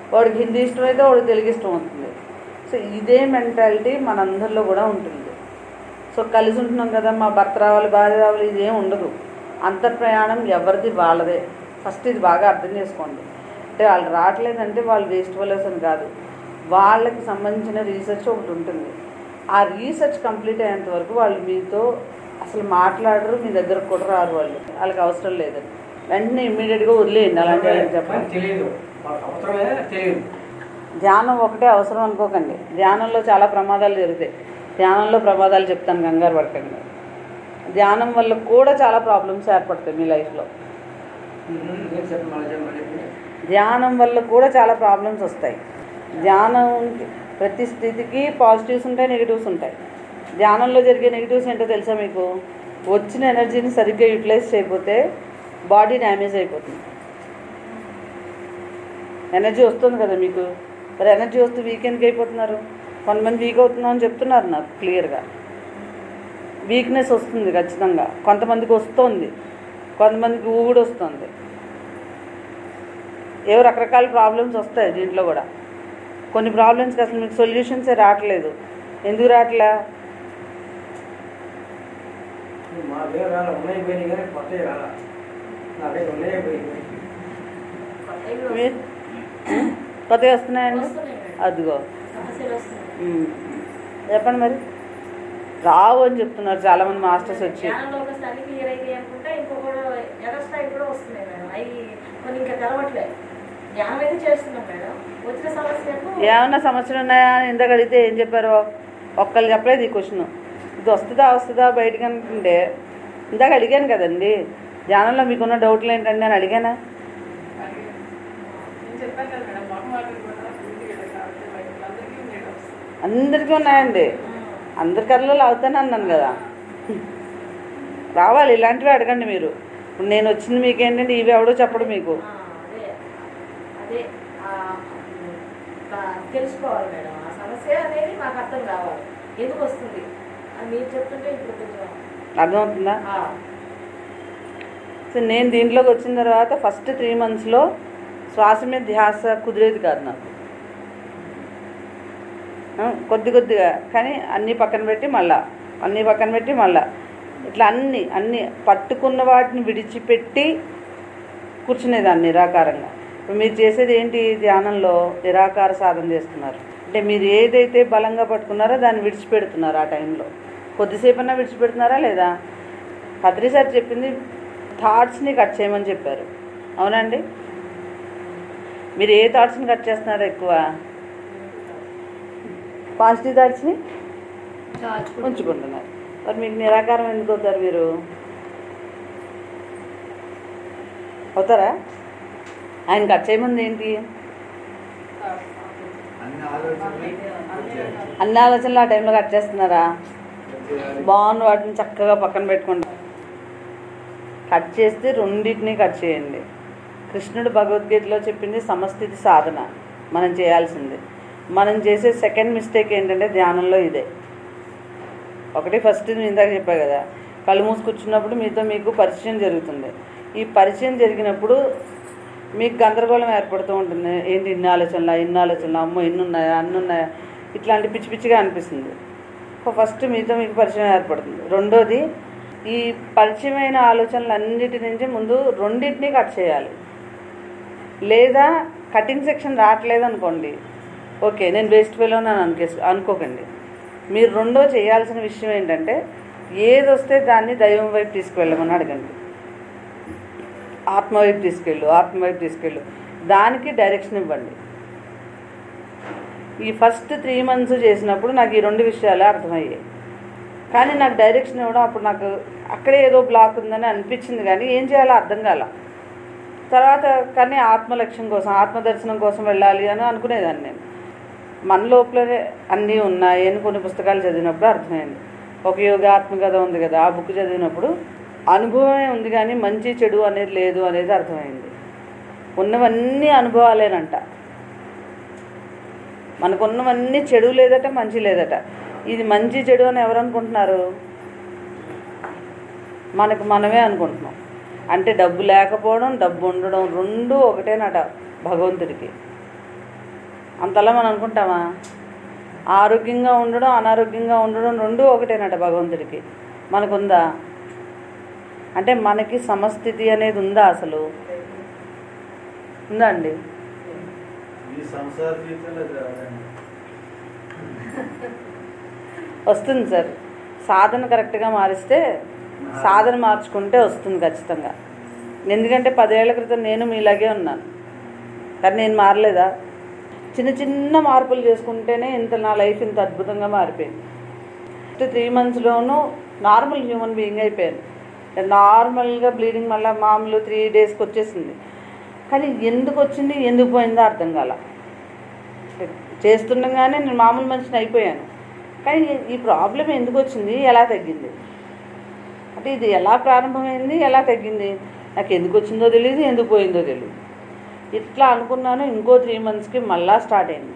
వాడికి హిందీ ఇష్టమైతే వాడికి తెలుగు ఇష్టం అవుతుంది సో ఇదే మెంటాలిటీ మనందరిలో కూడా ఉంటుంది సో కలిసి ఉంటున్నాం కదా మా భర్త రావాలి భార్య రావాలి ఇదేం ఉండదు అంతర్ ప్రయాణం ఎవరిది వాళ్ళదే ఫస్ట్ ఇది బాగా అర్థం చేసుకోండి అంటే వాళ్ళు రావట్లేదంటే వాళ్ళు వేస్ట్ ఫెలోస్ అని కాదు వాళ్ళకి సంబంధించిన రీసెర్చ్ ఒకటి ఉంటుంది ఆ రీసెర్చ్ కంప్లీట్ అయ్యేంత వరకు వాళ్ళు మీతో అసలు మాట్లాడరు మీ దగ్గరకు కూడా రారు వాళ్ళు వాళ్ళకి అవసరం లేదు వెంటనే ఇమ్మీడియట్గా వదిలేయండి అలాంటి వాళ్ళకి చెప్పండి తెలియదు వాళ్ళకి అవసరమే తెలియదు ధ్యానం ఒకటే అవసరం అనుకోకండి ధ్యానంలో చాలా ప్రమాదాలు జరుగుతాయి ధ్యానంలో ప్రమాదాలు చెప్తాను కంగారు పడకండి ధ్యానం వల్ల కూడా చాలా ప్రాబ్లమ్స్ ఏర్పడతాయి మీ లైఫ్లో నేను చెప్పండి మళ్ళీ చెప్పండి మళ్ళీ చెప్పండి. ధ్యానం వల్ల కూడా చాలా ప్రాబ్లమ్స్ వస్తాయి ధ్యానం ప్రతి స్థితికి పాజిటివ్స్ ఉంటాయి నెగిటివ్స్ ఉంటాయి ధ్యానంలో జరిగే నెగిటివ్స్ ఏంటో తెలుసా మీకు వచ్చిన ఎనర్జీని సరిగ్గా యూటిలైజ్ చేయకపోతే బాడీ డ్యామేజ్ అయిపోతుంది ఎనర్జీ వస్తుంది కదా మీకు మరి ఎనర్జీ వస్తే వీకెండ్కి అయిపోతున్నారు కొంతమంది వీక్ అవుతున్నాం అని చెప్తున్నారు నాకు క్లియర్గా వీక్నెస్ వస్తుంది ఖచ్చితంగా కొంతమందికి వస్తుంది కొంతమందికి ఊగుడు వస్తుంది ఏవో రకరకాల ప్రాబ్లమ్స్ వస్తాయి దీంట్లో కూడా కొన్ని ప్రాబ్లమ్స్కి అసలు మీకు సొల్యూషన్సే రావట్లేదు ఎందుకు రావట్లే మా దగ్గర రాలే ఉన్నాయి పోయినాయి కానీ కొత్తవి రాలా నా దగ్గర ఉన్నాయి పోయినాయి మీరు కొత్తగా వస్తున్నాయండి వస్తున్నాయి మేడం. అదిగో సమస్యలు వస్తున్నాయి ఉమ్. చెప్పండి మరి రావు అని చెప్తున్నారు చాలామంది మాస్టర్స్ వచ్చి ధ్యానంలో ఒకసారి క్లియర్ అయితే అనుకుంటే ఇంకో కూడా ఎగస్ట్రా కూడా వస్తున్నాయి మేడం అవి కొన్ని ఇంకా తెలవట్లేదు ధ్యానం అయితే చేస్తున్నాం మేడం వచ్చిన సమస్యకు ఏమన్నా సమస్యలు ఉన్నాయా అని ఇందాక అడిగితే ఏం చెప్పారు ఒక్కళ్ళు చెప్పలేదు ఈ క్వశ్చన్ ఇది వస్తుందా వస్తుందా బయటకు అనుకుంటే ఇందాక అడిగాను కదండి ధ్యానంలో మీకున్న డౌట్లు ఏంటండి అని అడిగానా నేను చెప్పాను కదా మేడం మొట్టమొదటి కూడా ఉంది కదా కాబట్టి బయట అందరికీ ఉండేది వస్తుంది అందరికీ ఉన్నాయండి అందరి కళ్ళలో అవుతానే అన్నాను కదా రావాలి ఇలాంటివి అడగండి మీరు ఇప్పుడు నేను వచ్చింది మీకు ఏంటంటే ఇవి ఎవడో చెప్పడు మీకు ఆ, అదే అదే ఆ, ఆ, తెలుసుకోవాలి మేడం ఆ సమస్య అనేది మాకు అర్థం కావాలి ఎందుకు వస్తుంది అని మీరు చెప్తుంటే ఇప్పుడు కొంచెం అర్థమవుతుందా ఆ, సో నేను దీంట్లోకి వచ్చిన తర్వాత ఫస్ట్ త్రీ మంత్స్లో శ్వాస మీద ధ్యాస కుదిరేది కాదు నాకు ఆ, కొద్ది కొద్దిగా కానీ అన్నీ పక్కన పెట్టి మళ్ళా అన్నీ పక్కన పెట్టి మళ్ళా ఇట్లా అన్నీ అన్నీ పట్టుకున్న వాటిని విడిచిపెట్టి కూర్చునేదాన్ని నిరాకారంగా ఇప్పుడు మీరు చేసేది ఏంటి ధ్యానంలో నిరాకార సాధన చేస్తున్నారు అంటే మీరు ఏదైతే బలంగా పట్టుకున్నారో దాన్ని విడిచిపెడుతున్నారు ఆ టైంలో కొద్దిసేపన్నా విడిచిపెడుతున్నారా లేదా పత్రి సార్ చెప్పింది థాట్స్ని కట్ చేయమని చెప్పారు అవునండి మీరు ఏ థాట్స్ని కట్ చేస్తున్నారు ఎక్కువ పాజిటివ్ థాట్స్ని దాచుకుంటాం. ఉంచుకుంటున్నారు మరి మీకు నిరాకారం ఎందుకు అవుతారు మీరు అవుతారా ఆయన కట్ చేయమంది ఏంటి అన్ని ఆలోచనలు అన్ని ఆలోచనలు ఆ టైంలో కట్ చేస్తున్నారా బాగున్న వాటిని చక్కగా పక్కన పెట్టుకుంటాం కట్ చేస్తే రెండింటిని కట్ చేయండి కృష్ణుడు భగవద్గీతలో చెప్పింది సమస్థితి సాధన మనం చేయాల్సింది మనం చేసే సెకండ్ మిస్టేక్ ఏంటంటే ధ్యానంలో ఇదే ఒకటి ఫస్ట్ నేను ఇందాక చెప్పా కదా కళ్ళు మూసి కూర్చున్నప్పుడు మీతో మీకు పరిచయం జరుగుతుంది ఈ పరిచయం జరిగినప్పుడు మీకు గందరగోళం ఏర్పడుతూ ఉంటుంది ఏంటి ఇన్ని ఆలోచనలా ఇన్ని ఆలోచనలా అమ్మో ఇన్ని ఉన్నాయా అన్ని ఉన్నాయా ఇట్లాంటి పిచ్చి పిచ్చిగా అనిపిస్తుంది ఫస్ట్ మీతో మీకు పరిచయం ఏర్పడుతుంది రెండోది ఈ పరిచయమైన ఆలోచనలు అన్నిటి నుంచి ముందు రెండింటిని కట్ చేయాలి లేదా కటింగ్ సెక్షన్ రావట్లేదు అనుకోండి ఓకే నేను వేస్ట్ ఫెలో అని అనుకే అనుకోకండి మీరు రెండో చేయాల్సిన విషయం ఏంటంటే ఏది వస్తే దాన్ని దైవం వైపు తీసుకువెళ్ళమని అడగండి ఆత్మ వైపు తీసుకెళ్ళు ఆత్మ వైపు తీసుకెళ్ళు దానికి డైరెక్షన్ ఇవ్వండి ఈ ఫస్ట్ త్రీ మంత్స్ చేసినప్పుడు నాకు ఈ రెండు విషయాలే అర్థమయ్యాయి కానీ నాకు డైరెక్షన్ ఇవ్వడం అప్పుడు నాకు అక్కడే ఏదో బ్లాక్ ఉందని అనిపించింది కానీ ఏం చేయాలో అర్థం కాల తర్వాత కానీ ఆత్మ లక్ష్యం కోసం ఆత్మ దర్శనం కోసం వెళ్ళాలి అని అనుకునేదాన్ని నేను మన లోపలనే అన్నీ ఉన్నాయి అని కొన్ని పుస్తకాలు చదివినప్పుడు అర్థమైంది ఒక యోగాత్మ కథ ఉంది కదా ఆ బుక్ చదివినప్పుడు అనుభవమే ఉంది కానీ మంచి చెడు అనేది లేదు అనేది అర్థమైంది ఉన్నవన్నీ అనుభవాలేనంట మనకున్నవన్నీ చెడు లేదట మంచి లేదట ఇది మంచి చెడు అని ఎవరు అనుకుంటున్నారు మనకు మనమే అనుకుంటున్నాం అంటే డబ్బు లేకపోవడం డబ్బు ఉండడం రెండు ఒకటేనట భగవంతుడికి అంతలా మనం అనుకుంటామా ఆరోగ్యంగా ఉండడం అనారోగ్యంగా ఉండడం రెండు ఒకటేనట భగవంతుడికి మనకుందా అంటే మనకి సమస్థితి అనేది ఉందా అసలు ఉందా అండి ఈ సంసార జీవితంలో అది రాదండి. వస్తుంది సార్ సాధన కరెక్ట్గా మారిస్తే సాధన మార్చుకుంటే వస్తుంది ఖచ్చితంగా ఎందుకంటే పదేళ్ల క్రితం నేను మీలాగే ఉన్నాను కానీ నేను మారలేదా చిన్న చిన్న మార్పులు చేసుకుంటేనే ఇంత నా లైఫ్ ఇంత అద్భుతంగా మారిపోయింది త్రీ మంత్స్లోనూ నార్మల్ హ్యూమన్ బీయింగ్ అయిపోయాను నార్మల్గా బ్లీడింగ్ మళ్ళీ మామూలు త్రీ డేస్కి వచ్చేసింది కానీ ఎందుకు వచ్చింది ఎందుకు పోయిందో అర్థం కాల చేస్తుండగానే నేను మామూలు మనిషిని అయిపోయాను కానీ ఈ ప్రాబ్లం ఎందుకు వచ్చింది ఎలా తగ్గింది అంటే ఇది ఎలా ప్రారంభమైంది ఎలా తగ్గింది నాకు ఎందుకు వచ్చిందో తెలియదు ఎందుకు పోయిందో తెలియదు ఇట్లా అనుకున్నాను ఇంకో త్రీ మంత్స్కి మళ్ళా స్టార్ట్ అయింది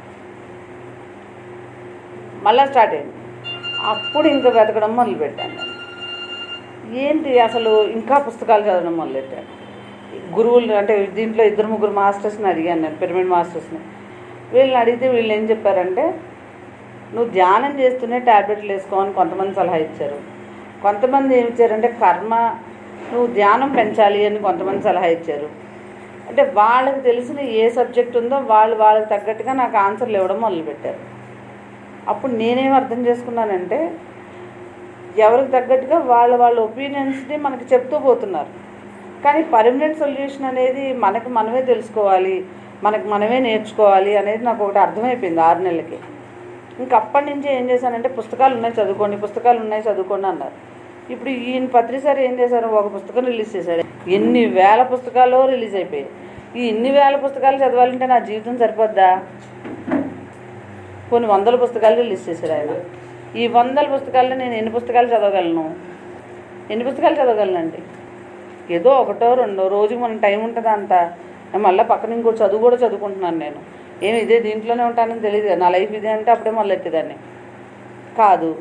మళ్ళా స్టార్ట్ అయింది అప్పుడు ఇంకా వెతకడం మొదలుపెట్టాను నేను. ఏంటి అసలు ఇంకా పుస్తకాలు చదవడం మొదలెట్టాను గురువులు అంటే దీంట్లో ఇద్దరు ముగ్గురు మాస్టర్స్ని అడిగాను నేను పిరమిడ్ మాస్టర్స్ని వీళ్ళని అడిగితే వీళ్ళు ఏం చెప్పారంటే నువ్వు ధ్యానం చేస్తూనే ట్యాబ్లెట్లు వేసుకోమని కొంతమంది సలహా ఇచ్చారు కొంతమంది ఏమి ఇచ్చారంటే కర్మ నువ్వు ధ్యానం పెంచాలి అని కొంతమంది సలహా ఇచ్చారు అంటే వాళ్ళకి తెలిసిన ఏ సబ్జెక్ట్ ఉందో వాళ్ళు వాళ్ళకి తగ్గట్టుగా నాకు ఆన్సర్లు ఇవ్వడం మొదలుపెట్టారు అప్పుడు నేనేం అర్థం చేసుకున్నానంటే ఎవరికి తగ్గట్టుగా వాళ్ళ వాళ్ళ ఒపీనియన్స్ని మనకి చెప్తూ పోతున్నారు కానీ పర్మనెంట్ సొల్యూషన్ అనేది మనకి మనమే తెలుసుకోవాలి మనకి మనమే నేర్చుకోవాలి అనేది నాకు ఒకటి అర్థమైపోయింది ఆరు నెలలకి ఇంక అప్పటి నుంచి ఏం చేశానంటే పుస్తకాలు ఉన్నాయి చదువుకోండి పుస్తకాలు ఉన్నాయి చదువుకోండి అన్నారు ఇప్పుడు ఈయన పత్రిసారి ఏం చేశారు ఒక పుస్తకం రిలీజ్ చేశాడు ఎన్ని వేల పుస్తకాలు రిలీజ్ అయిపోయాయి ఈ ఇన్ని వేల పుస్తకాలు చదవాలంటే నా జీవితం సరిపోద్దా కొన్ని వందల పుస్తకాలు రిలీజ్ చేశారు ఆయన ఈ వందల పుస్తకాల్లో నేను ఎన్ని పుస్తకాలు చదవగలను ఎన్ని పుస్తకాలు చదవగలనండి ఏదో ఒకటో రెండో రోజు మన టైం ఉంటుందా అంత మళ్ళీ పక్కన ఇంకో చదువు కూడా చదువుకుంటున్నాను నేను ఏమి ఇదే దీంట్లోనే ఉంటానని తెలియదు కదా. నా లైఫ్ ఇదే అంటే అప్పుడే మొదలెట్టేదాన్ని కాదు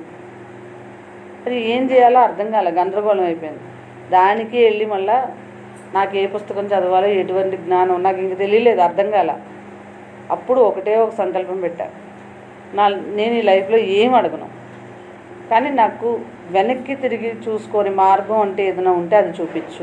మరి ఏం చేయాలో అర్థం కాలే గందరగోళం అయిపోయింది దానికి వెళ్ళి మళ్ళా నాకు ఏ పుస్తకం చదవాలో ఎటువంటి జ్ఞానం నాకు ఇంక తెలియలేదు అర్థం కాల అప్పుడు ఒకటే ఒక సంకల్పం పెట్టా నా నేను ఈ లైఫ్లో ఏం అడగను కానీ నాకు వెనక్కి తిరిగి చూసుకొని మార్గం అంటే ఏదైనా ఉంటే అది చూపించు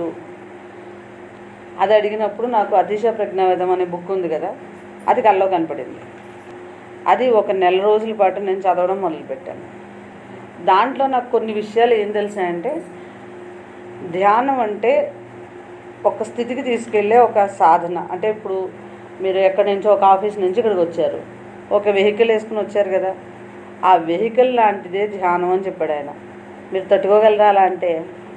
అది అడిగినప్పుడు నాకు అతిశ ప్రజ్ఞావేదం అనే బుక్ ఉంది కదా అది కల్లో కనపడింది అది ఒక నెల రోజుల పాటు నేను చదవడం మొదలుపెట్టాను దాంట్లో నాకు కొన్ని విషయాలు ఏం తెలిసాయంటే ధ్యానం అంటే ఒక స్థితికి తీసుకెళ్ళే ఒక సాధన అంటే ఇప్పుడు మీరు ఎక్కడి నుంచో ఒక ఆఫీస్ నుంచి ఇక్కడికి వచ్చారు ఒక వెహికల్ వేసుకుని వచ్చారు కదా ఆ వెహికల్ లాంటిదే ధ్యానం అని చెప్పాడు ఆయన మీరు తట్టుకోగలరా అలా అంటే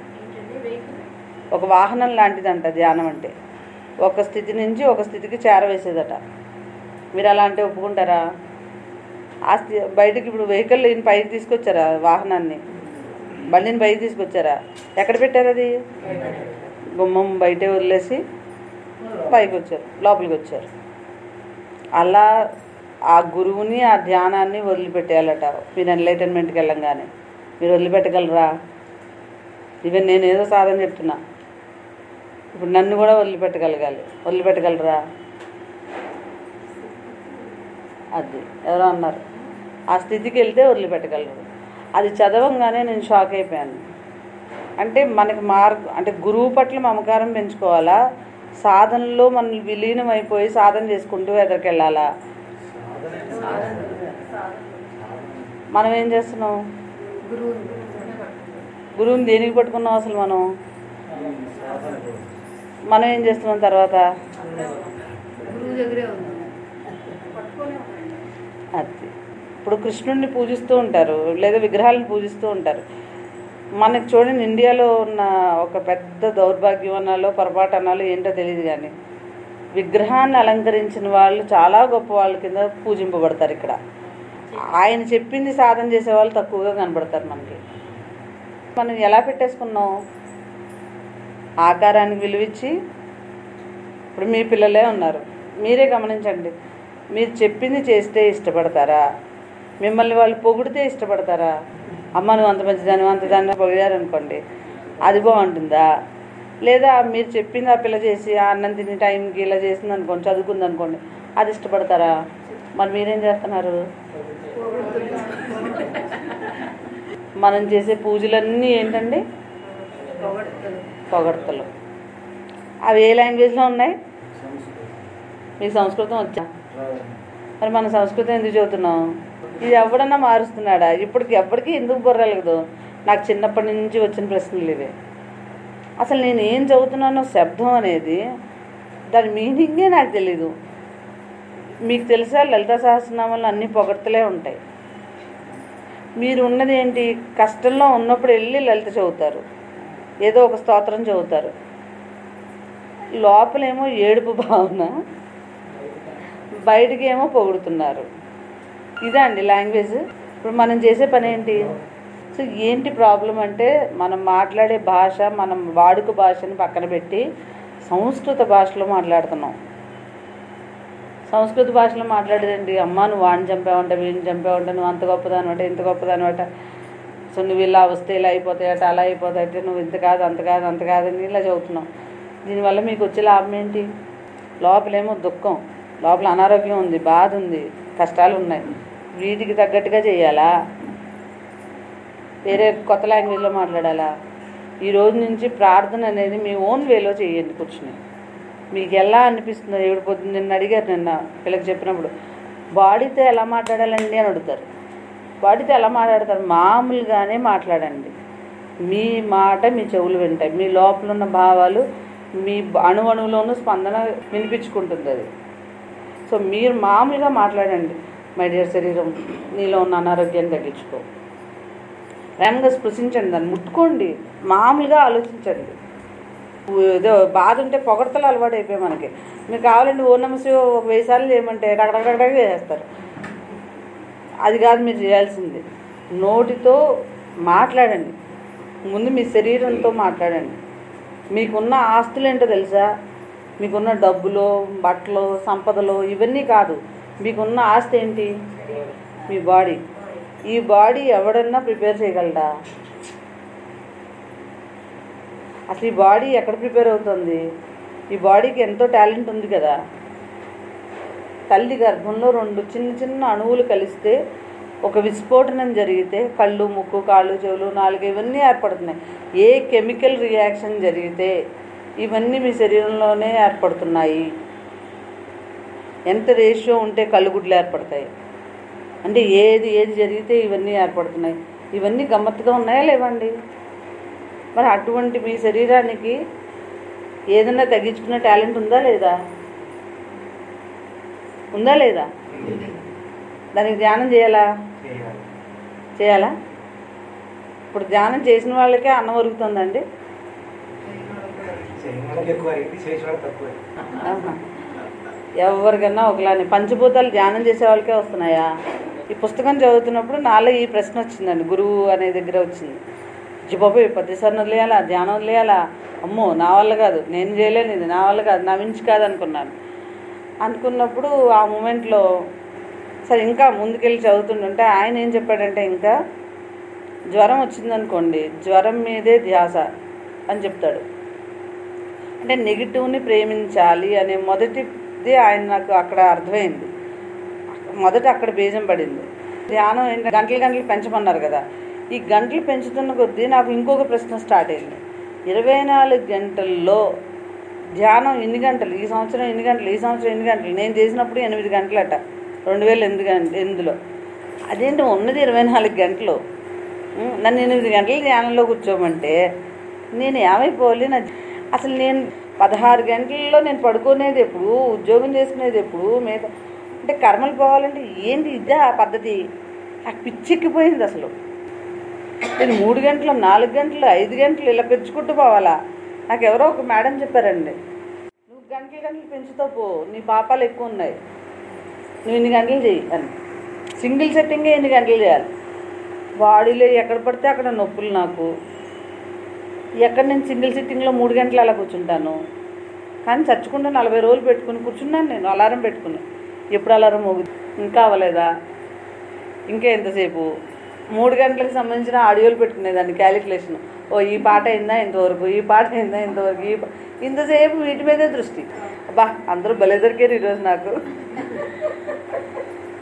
ఒక వాహనం లాంటిదంట ధ్యానం అంటే ఒక స్థితి నుంచి ఒక స్థితికి చేరవేసేదట మీరు అలా అంటే ఒప్పుకుంటారా ఆ స్థి బయటకి ఇప్పుడు వెహికల్ ఈయన పైకి తీసుకొచ్చారా వాహనాన్ని బండిని బయటకి తీసుకొచ్చారా ఎక్కడ పెట్టారు అది గుమ్మం బయటే వదిలేసి పైకి వచ్చారు లోపలికి వచ్చారు అలా ఆ గురువుని ఆ ధ్యానాన్ని వదిలిపెట్టేయాలట మీరు ఎన్లైటన్మెంట్కి వెళ్ళంగానే మీరు వదిలిపెట్టగలరా ఈవెన్ నేను ఏదో సాధన చెప్తున్నా ఇప్పుడు నన్ను కూడా వదిలిపెట్టగలగాలి వదిలిపెట్టగలరా అది ఎవరో అన్నారు ఆ స్థితికి వెళ్తే వదిలిపెట్టగలరు అది చదవంగానే నేను షాక్ అయిపోయాను అంటే మనకి మార్గం అంటే గురువు పట్ల మమకారం పెంచుకోవాలా సాధనలో మనం విలీనం అయిపోయి సాధన చేసుకుంటూ ఎదరికెళ్ళాలా మనం ఏం చేస్తున్నాం గురువు గురువుని దేనికి పట్టుకున్నాం అసలు మనం సాధన కూడా. మనం ఏం చేస్తున్నాం తర్వాత గురువు దగ్గరే ఉంది అది ఇప్పుడు కృష్ణుడిని పూజిస్తూ ఉంటారు లేదా విగ్రహాలను పూజిస్తూ ఉంటారు మనకు చూడండి ఇండియాలో ఉన్న ఒక పెద్ద దౌర్భాగ్యం అనాలో పొరపాటు అనాలో ఏంటో తెలియదు కానీ విగ్రహాన్ని అలంకరించిన వాళ్ళు చాలా గొప్ప వాళ్ళ కింద పూజింపబడతారు ఇక్కడ ఆయన చెప్పింది సాధన చేసే వాళ్ళు తక్కువగా కనబడతారు మనకి మనం ఎలా పెట్టేసుకున్నాం ఆకారానికి విలువిచ్చి ఇప్పుడు మీ పిల్లలే ఉన్నారు మీరే గమనించండి మీరు చెప్పింది చేస్తే ఇష్టపడతారా మిమ్మల్ని వాళ్ళు పొగిడితే ఇష్టపడతారా అమ్మ నువ్వు అంత మంచిదాన్ని అంత దాన్ని పొగిడారనుకోండి అది బాగుంటుందా లేదా మీరు చెప్పింది ఆ పిల్ల చేసి ఆ అన్నం తిని టైంకి ఇలా చేసింది అనుకోండి చదువుకుంది అనుకోండి అది ఇష్టపడతారా మరి మీరేం చేస్తున్నారు మనం చేసే పూజలన్నీ ఏంటండి పొగడ్తలు పొగడ్తలు అవి ఏ లాంగ్వేజ్లో ఉన్నాయి సంస్కృతం మీకు సంస్కృతం వచ్చా రాదండి. మరి మన సంస్కృతం ఎందుకు చదువుతున్నాం ఇది ఎవడన్నా మారుస్తున్నాడా ఇప్పటికి ఎప్పటికీ ఎందుకు బుర్రలేదు నాకు చిన్నప్పటి నుంచి వచ్చిన ప్రశ్నలు ఇవే అసలు నేను ఏం చదువుతున్నానో శబ్దం అనేది దాని మీనింగే నాకు తెలీదు మీకు తెలుసా లలిత సహస్రనామాలు అన్ని పొగడ్తలే ఉంటాయి మీరు ఉన్నది ఏంటి కష్టంలో ఉన్నప్పుడు వెళ్ళి లలిత చదువుతారు ఏదో ఒక స్తోత్రం చదువుతారు లోపలేమో ఏడుపు భావన బయటికి ఏమో పొగుడుతున్నారు ఇదా అండి లాంగ్వేజ్ ఇప్పుడు మనం చేసే పని ఏంటి సో ఏంటి ప్రాబ్లం అంటే మనం మాట్లాడే భాష మనం వాడుక భాషని పక్కన పెట్టి సంస్కృత భాషలో మాట్లాడుతున్నాం సంస్కృత భాషలో మాట్లాడేదండి అమ్మ నువ్వు వాడిని చంపావంట వీడిని చంపావంట నువ్వు అంత గొప్పదానమాట ఇంత గొప్పదానమాట సో నువ్వు ఇలా వస్తే ఇలా అయిపోతాయట అలా అయిపోతాయట నువ్వు ఇంత కాదు అంత కాదు అంత కాదని ఇలా చదువుతున్నావు దీనివల్ల మీకు వచ్చే లాభం ఏంటి లోపలేమో దుఃఖం లోపల అనారోగ్యం ఉంది బాధ ఉంది కష్టాలు ఉన్నాయి వీటికి తగ్గట్టుగా చేయాలా వేరే కొత్త లాంగ్వేజ్లో మాట్లాడాలా ఈ రోజు నుంచి ప్రార్థన అనేది మీ ఓన్ వేలో చేయండి కూర్చుని మీకు ఎలా అనిపిస్తుందో ఏడు పొద్దున్న నిన్న అడిగారు నిన్న పిల్లకి చెప్పినప్పుడు బాడీతో ఎలా మాట్లాడాలండి అని అడుగుతారు బాడీతో ఎలా మాట్లాడతారు మామూలుగానే మాట్లాడండి మీ మాట మీ చెవులు వింటాయి మీ లోపల ఉన్న భావాలు మీ అణువణువులోనూ స్పందన వినిపించుకుంటుంది అది సో మీరు మామూలుగా మాట్లాడండి మై డియర్ శరీరం నీలో ఉన్న అనారోగ్యాన్ని తగ్గించుకో ప్రేమగా స్పృశించండి దాన్ని ముట్టుకోండి మామూలుగా ఆలోచించండి ఏదో బాధ ఉంటే పొగడతలు అలవాటు అయిపోయాయి మనకి మీకు కావాలండి ఓ నమసి ఒక వెయ్యి సార్లు చేయమంటే డగడగడగడగా చేస్తారు అది కాదు మీరు చేయాల్సింది నోటితో మాట్లాడండి ముందు మీ శరీరంతో మాట్లాడండి మీకున్న ఆస్తులు ఏంటో తెలుసా మీకున్న డబ్బులు బట్టలు సంపదలు ఇవన్నీ కాదు మీకున్న ఆస్తి ఏంటి మీ బాడీ ఈ బాడీ ఎవడన్నా ప్రిపేర్ చేయగలడా అసలు ఈ బాడీ ఎక్కడ ప్రిపేర్ అవుతుంది ఈ బాడీకి ఎంతో టాలెంట్ ఉంది కదా తల్లి గర్భంలో రెండు చిన్న చిన్న అణువులు కలిస్తే ఒక విస్ఫోటనం జరిగితే కళ్ళు ముక్కు కాళ్ళు చెవులు నాలుగు ఇవన్నీ ఏర్పడుతున్నాయి ఏ కెమికల్ రియాక్షన్ జరిగితే ఇవన్నీ మీ శరీరంలోనే ఏర్పడుతున్నాయి ఎంత రేషియో ఉంటే కళ్ళుగుడ్లు ఏర్పడతాయి అంటే ఏది ఏది జరిగితే ఇవన్నీ ఏర్పడుతున్నాయి ఇవన్నీ గమ్మత్తుగా ఉన్నాయా లేవండి మరి అటువంటి మీ శరీరానికి ఏదైనా తగ్గించుకునే టాలెంట్ ఉందా లేదా ఉందా లేదా దానికి ధ్యానం చేయాలా చేయాలా ఇప్పుడు ధ్యానం చేసిన వాళ్ళకే అన్నం ఒరుగుతుందండి చేయడానికి ఎక్కువ చేసేవాడు తక్కువ ఆహా. ఎవరికన్నా ఒకలానే పంచభూతాలు ధ్యానం చేసే వాళ్ళకే వస్తున్నాయా ఈ పుస్తకం చదువుతున్నప్పుడు నాలో ఈ ప్రశ్న వచ్చిందండి గురువు అనే దగ్గర వచ్చింది జిబాబు పదిసారి వదిలేయాలా ధ్యానం వదిలేయాలా అమ్మో నా వల్ల కాదు నేను చేయలేను ఇది నా వల్ల కాదు నా మించి కాదు అనుకున్నాను అనుకున్నప్పుడు ఆ మూమెంట్లో సరే ఇంకా ముందుకెళ్ళి చదువుతుంటుంటే ఆయన ఏం చెప్పాడంటే ఇంకా జ్వరం వచ్చిందనుకోండి జ్వరం మీదే ధ్యాస అని చెప్తాడు అంటే నెగిటివ్ని ప్రేమించాలి అనే మొదటిది ఆయన నాకు అక్కడ అర్థమైంది మొదట అక్కడ బీజం పడింది ధ్యానం ఏంటంటే గంటలు గంటలు పెంచమన్నారు కదా ఈ గంటలు పెంచుతున్న కొద్దీ నాకు ఇంకొక ప్రశ్న స్టార్ట్ అయింది ఇరవై నాలుగు గంటల్లో ధ్యానం ఎన్ని గంటలు ఈ సంవత్సరం ఎన్ని గంటలు ఈ సంవత్సరం ఎన్ని గంటలు నేను చేసినప్పుడు ఎనిమిది గంటలట రెండు వేల ఎనిమిది గంట ఎనిమిదిలో అదేంటి ఉన్నది ఇరవై నాలుగు గంటలు ఉం, నన్ను ఎనిమిది గంటలు ధ్యానంలో కూర్చోమంటే నేను ఏమైపోవాలి నా అసలు నేను పదహారు గంటల్లో నేను పడుకునేది ఎప్పుడు ఉద్యోగం చేసుకునేది ఎప్పుడు మీద అంటే కర్మలు పోవాలంటే ఏంటి ఇదే ఆ పద్ధతి నాకు పిచ్చెక్కిపోయింది అసలు నేను మూడు గంటలు నాలుగు గంటలు ఐదు గంటలు ఇలా పెంచుకుంటూ పోవాలా నాకు ఎవరో ఒక మేడం చెప్పారండి నువ్వు గంటలు గంటలు పెంచుతూ పో నీ పాపాలు ఎక్కువ ఉన్నాయి నువ్వు ఇన్ని గంటలు చెయ్యి అని సింగిల్ సెట్టింగే ఎన్ని గంటలు చేయాలి బాడీలో ఎక్కడ పడితే అక్కడ నొప్పులు నాకు ఎక్కడ నేను సింగిల్ సిట్టింగ్లో మూడు గంటలు అలా కూర్చుంటాను కానీ చచ్చుకుంటూ నలభై రోజులు పెట్టుకుని కూర్చున్నాను నేను అలారం పెట్టుకుని ఎప్పుడు అలారం మోగు ఇంకా అవ్వలేదా ఇంకా ఎంతసేపు మూడు గంటలకు సంబంధించిన ఆడియోలు పెట్టుకునేదాన్ని క్యాలిక్యులేషన్ ఓ ఈ పాట అయిందా ఇంతవరకు ఈ పాట అయిందా ఇంతవరకు ఈ పా- ఇంతసేపు వీటి మీదే దృష్టి అబ్బా అందరూ భలే దొరికారు ఈరోజు నాకు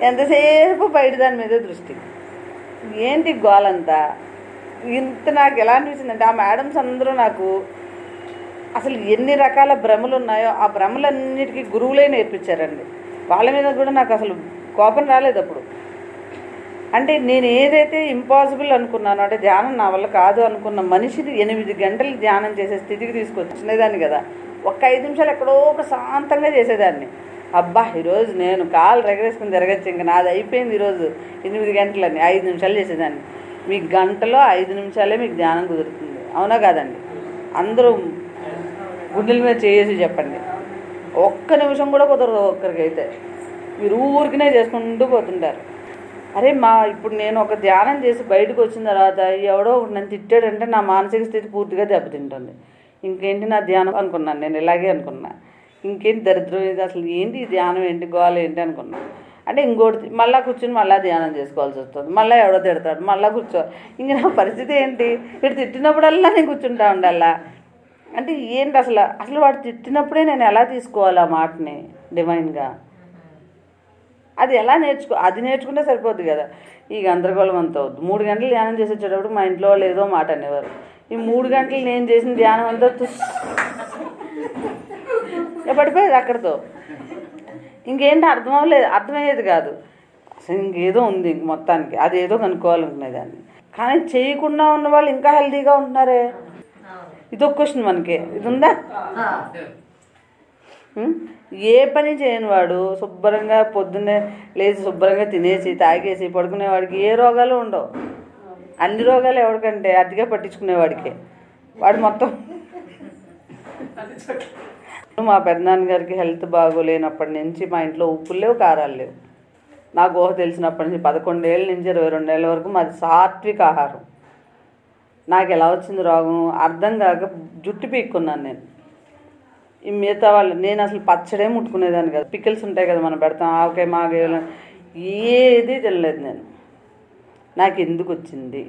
ఎంతసేపు బయట దాని మీద దృష్టి ఏంటి గోలంతా ఇంత నాకు ఎలా అనిపించిందంటే ఆ మేడమ్స్ అందరూ నాకు అసలు ఎన్ని రకాల భ్రమలు ఉన్నాయో ఆ భ్రమలన్నిటికీ గురువులే నేర్పించారండి వాళ్ళ మీద కూడా నాకు అసలు కోపం రాలేదు అప్పుడు అంటే నేను ఏదైతే ఇంపాసిబుల్ అనుకున్నానో అంటే ధ్యానం నా వల్ల కాదు అనుకున్న మనిషిని ఎనిమిది గంటలు ధ్యానం చేసే స్థితికి తీసుకొచ్చినదాన్ని కదా ఒక్క ఐదు నిమిషాలు ఎక్కడో ప్రశాంతంగా చేసేదాన్ని అబ్బా ఈరోజు నేను కాలు రెగరేసుకుని తిరగచ్చు ఇంకా నాది అయిపోయింది ఈరోజు ఎనిమిది గంటలని ఐదు నిమిషాలు చేసేదాన్ని మీకు గంటలో ఐదు నిమిషాలే మీకు ధ్యానం కుదురుతుంది అవునా కాదండి అందరూ గుండెల మీద చేసి చెప్పండి ఒక్క నిమిషం కూడా కుదరదు ఒక్కరికైతే మీరు ఊరికినే చేసుకుంటూ పోతుంటారు అరే మా ఇప్పుడు నేను ఒక ధ్యానం చేసి బయటకు వచ్చిన తర్వాత ఎవడో ఒకడు నన్ను తిట్టాడంటే నా మానసిక స్థితి పూర్తిగా దెబ్బతింటుంది ఇంకేంటి నా ధ్యానం అనుకున్నాను నేను ఇలాగే అనుకున్నా ఇంకేంటి దరిద్రం ఇది అసలు ఏంటి ఈ ధ్యానం ఏంటి గోల ఏంటి అనుకున్నా అంటే ఇంకోటి మళ్ళీ కూర్చుని మళ్ళీ ధ్యానం చేసుకోవాల్సి వస్తుంది మళ్ళీ ఎవడో తిడతాడు మళ్ళీ కూర్చో ఇంక నా పరిస్థితి ఏంటి ఇటు తిట్టినప్పుడల్లా నేను కూర్చుంటా ఉండాలా అంటే ఏంటి అసలు అసలు వాడు తిట్టినప్పుడే నేను ఎలా తీసుకోవాలి ఆ మాటని డివైన్గా అది ఎలా నేర్చుకో అది నేర్చుకుంటే సరిపోద్ది కదా ఈ గందరగోళం అంతా వద్దు మూడు గంటలు ధ్యానం చేసి వచ్చేటప్పుడు మా ఇంట్లో వాళ్ళు ఏదో మాట అనేవారు ఈ మూడు గంటలు నేను చేసిన ధ్యానం అంతా తుస్ ఇక పడిపోయేది అక్కడితో ఇంకేంటి అర్థం అవ్వలేదు అర్థమయ్యేది కాదు అసలు ఇంకేదో ఉంది ఇంక మొత్తానికి అది ఏదో కనుక్కోవాలనుకునేదాన్ని కానీ చేయకుండా ఉన్న వాళ్ళు ఇంకా హెల్తీగా ఉంటున్నారే ఇది ఒక క్వశ్చన్ మనకి ఇది ఉందా ఉం? ఏ పని చేయని వాడు శుభ్రంగా పొద్దున్నే లేచి శుభ్రంగా తినేసి తాగేసి పడుకునేవాడికి ఏ రోగాలు ఉండవు అన్ని రోగాలు ఎవరికంటే అతిగా పట్టించుకునేవాడికి వాడు మొత్తం మా పెద్దనాన్న గారికి హెల్త్ బాగోలేనప్పటి నుంచి మా ఇంట్లో ఉప్పులు లేవు కారాలు లేవు నాకు ఊహ తెలిసినప్పటి నుంచి పదకొండేళ్ళ నుంచి ఇరవై రెండేళ్ళ వరకు మాది సాత్విక ఆహారం నాకు ఎలా వచ్చింది రోగం అర్థం కాక జుట్టు పీక్కున్నాను నేను ఈ మిగతా వాళ్ళు నేను అసలు పచ్చడే ముట్టుకునేదాన్ని కదా పికిల్స్ ఉంటాయి కదా మనం పెడతాం ఆవకాయ మాగాయ ఏది తినలేదు నేను నాకు ఎందుకు వచ్చింది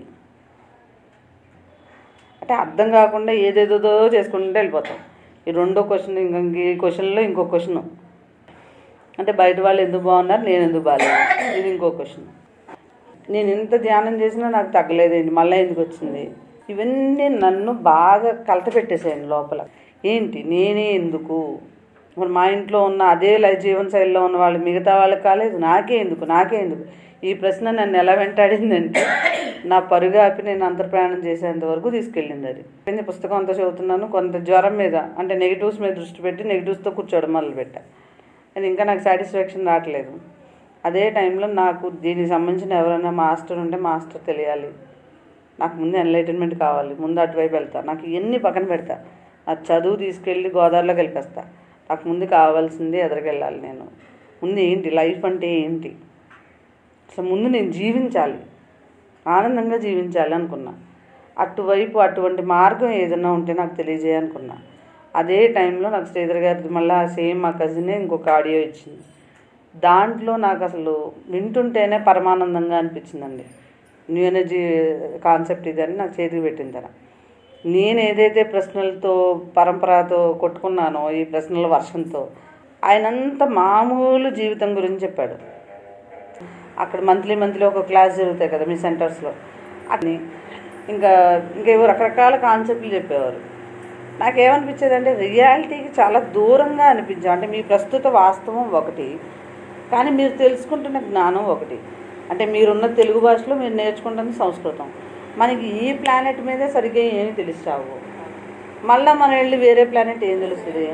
అంటే అర్థం కాకుండా ఏదేదో చేసుకుంటూ వెళ్ళిపోతాం ఈ రెండో క్వశ్చన్ ఇంక ఈ క్వశ్చన్లో ఇంకో క్వశ్చన్ అంటే బయట వాళ్ళు ఎందుకు బాగున్నారు నేను ఎందుకు బాగాలేదు ఇది ఇంకో క్వశ్చన్ నేను ఎంత ధ్యానం చేసినా నాకు తగ్గలేదండి మళ్ళీ ఎందుకు వచ్చింది ఇవన్నీ నన్ను బాగా కలత పెట్టేసాయండి లోపల ఏంటి నేనే ఎందుకు మరి మా ఇంట్లో ఉన్న అదే లైఫ్ జీవన శైలిలో ఉన్న వాళ్ళు మిగతా వాళ్ళకి కాలేదు నాకే ఎందుకు నాకే ఎందుకు ఈ ప్రశ్న నన్ను ఎలా వెంటాడిందంటే నా పరుగు ఆపి నేను అంతర్ప్రయాణం చేసేంత వరకు తీసుకెళ్ళింది అది నేను పుస్తకం అంతా చదువుతున్నాను కొంత జ్వరం మీద అంటే నెగిటివ్స్ మీద దృష్టి పెట్టి నెగిటివ్స్తో కూర్చోవడం మొదలుపెట్టా అది ఇంకా నాకు సాటిస్ఫాక్షన్ రావట్లేదు అదే టైంలో నాకు దీనికి సంబంధించిన ఎవరైనా మాస్టర్ ఉంటే మాస్టర్ తెలియాలి నాకు ముందు ఎన్లైటన్మెంట్ కావాలి ముందు అటువైపు వెళ్తా నాకు ఎన్ని పక్కన పెడతా నా చదువు తీసుకెళ్ళి గోదావరిలో కలిపేస్తా నాకు ముందు కావాల్సింది ఎదరికెళ్ళాలి నేను ముందు ఏంటి లైఫ్ అంటే ఏంటి అసలు ముందు నేను జీవించాలి ఆనందంగా జీవించాలి అనుకున్నా అటువైపు అటువంటి మార్గం ఏదైనా ఉంటే నాకు తెలియజేయాలనుకున్నా అదే టైంలో నాకు శ్రీధర్ గారి మళ్ళీ సేమ్ మా కజినే ఇంకొక ఆడియో ఇచ్చింది దాంట్లో నాకు అసలు వింటుంటేనే పరమానందంగా అనిపించిందండి న్యూ ఎనర్జీ కాన్సెప్ట్ ఇదని నాకు చేతికి పెట్టిన తన నేను ఏదైతే ప్రశ్నలతో పరంపరతో కొట్టుకున్నానో ఈ ప్రశ్నల వర్షంతో ఆయనంత మామూలు జీవితం గురించి చెప్పాడు అక్కడ మంత్లీ మంత్లీ ఒక క్లాస్ జరుగుతాయి కదా మీ సెంటర్స్లో అని ఇంకా ఇంకేవో రకరకాల కాన్సెప్ట్లు చెప్పేవారు నాకేమనిపించేది అంటే రియాలిటీకి చాలా దూరంగా అనిపించాం అంటే మీ ప్రస్తుత వాస్తవం ఒకటి కానీ మీరు తెలుసుకుంటున్న జ్ఞానం ఒకటి అంటే మీరున్న తెలుగు భాషలో మీరు నేర్చుకుంటున్న సంస్కృతం మనకి ఈ ప్లానెట్ మీదే సరిగ్గా ఏమీ తెలిసావు మళ్ళీ మనం వెళ్ళి వేరే ప్లానెట్ ఏం తెలుస్తుంది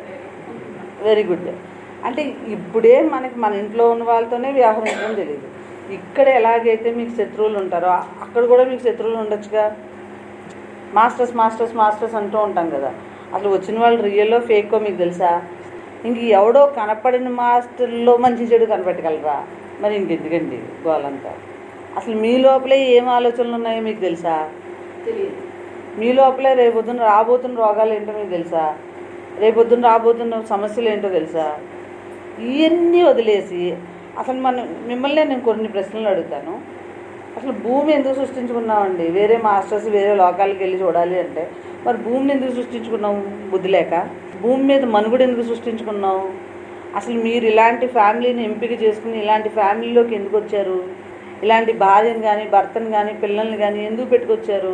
వెరీ గుడ్ అంటే ఇప్పుడే మనకి మన ఇంట్లో ఉన్న వాళ్ళతోనే వ్యవహరించడం తెలియదు ఇక్కడ ఎలాగైతే మీకు శత్రువులు ఉంటారో అక్కడ కూడా మీకు శత్రువులు ఉండొచ్చుగా మాస్టర్స్ మాస్టర్స్ మాస్టర్స్ అంటూ ఉంటాం కదా అసలు వచ్చిన వాళ్ళు రియల్లో ఫేకో మీకు తెలుసా ఇంక ఎవడో కనపడిన మాస్టర్లో మంచి చెడు కనపెట్టగలరా మరి ఇంకెందుకండి గోలంతా అసలు మీ లోపలే ఏం ఆలోచనలు ఉన్నాయో మీకు తెలుసా తెలియదు మీ లోపలే రేపొద్దున రాబోతున్న రోగాలు ఏంటో మీకు తెలుసా రేపొద్దున రాబోతున్న సమస్యలు ఏంటో తెలుసా ఇవన్నీ వదిలేసి అసలు మనం మిమ్మల్ని నేను కొన్ని ప్రశ్నలు అడుగుతాను అసలు భూమి ఎందుకు సృష్టించుకున్నామండి వేరే మాస్టర్స్ వేరే లోకాలకు వెళ్ళి చూడాలి అంటే మరి భూమిని ఎందుకు సృష్టించుకున్నాం బుద్ధి లేక భూమి మీద మనుగుడు ఎందుకు సృష్టించుకున్నాం అసలు మీరు ఇలాంటి ఫ్యామిలీని ఎంపిక చేసుకుని ఇలాంటి ఫ్యామిలీలోకి ఎందుకు వచ్చారు ఇలాంటి భార్యను కానీ భర్తను కానీ పిల్లల్ని కానీ ఎందుకు పెట్టుకొచ్చారు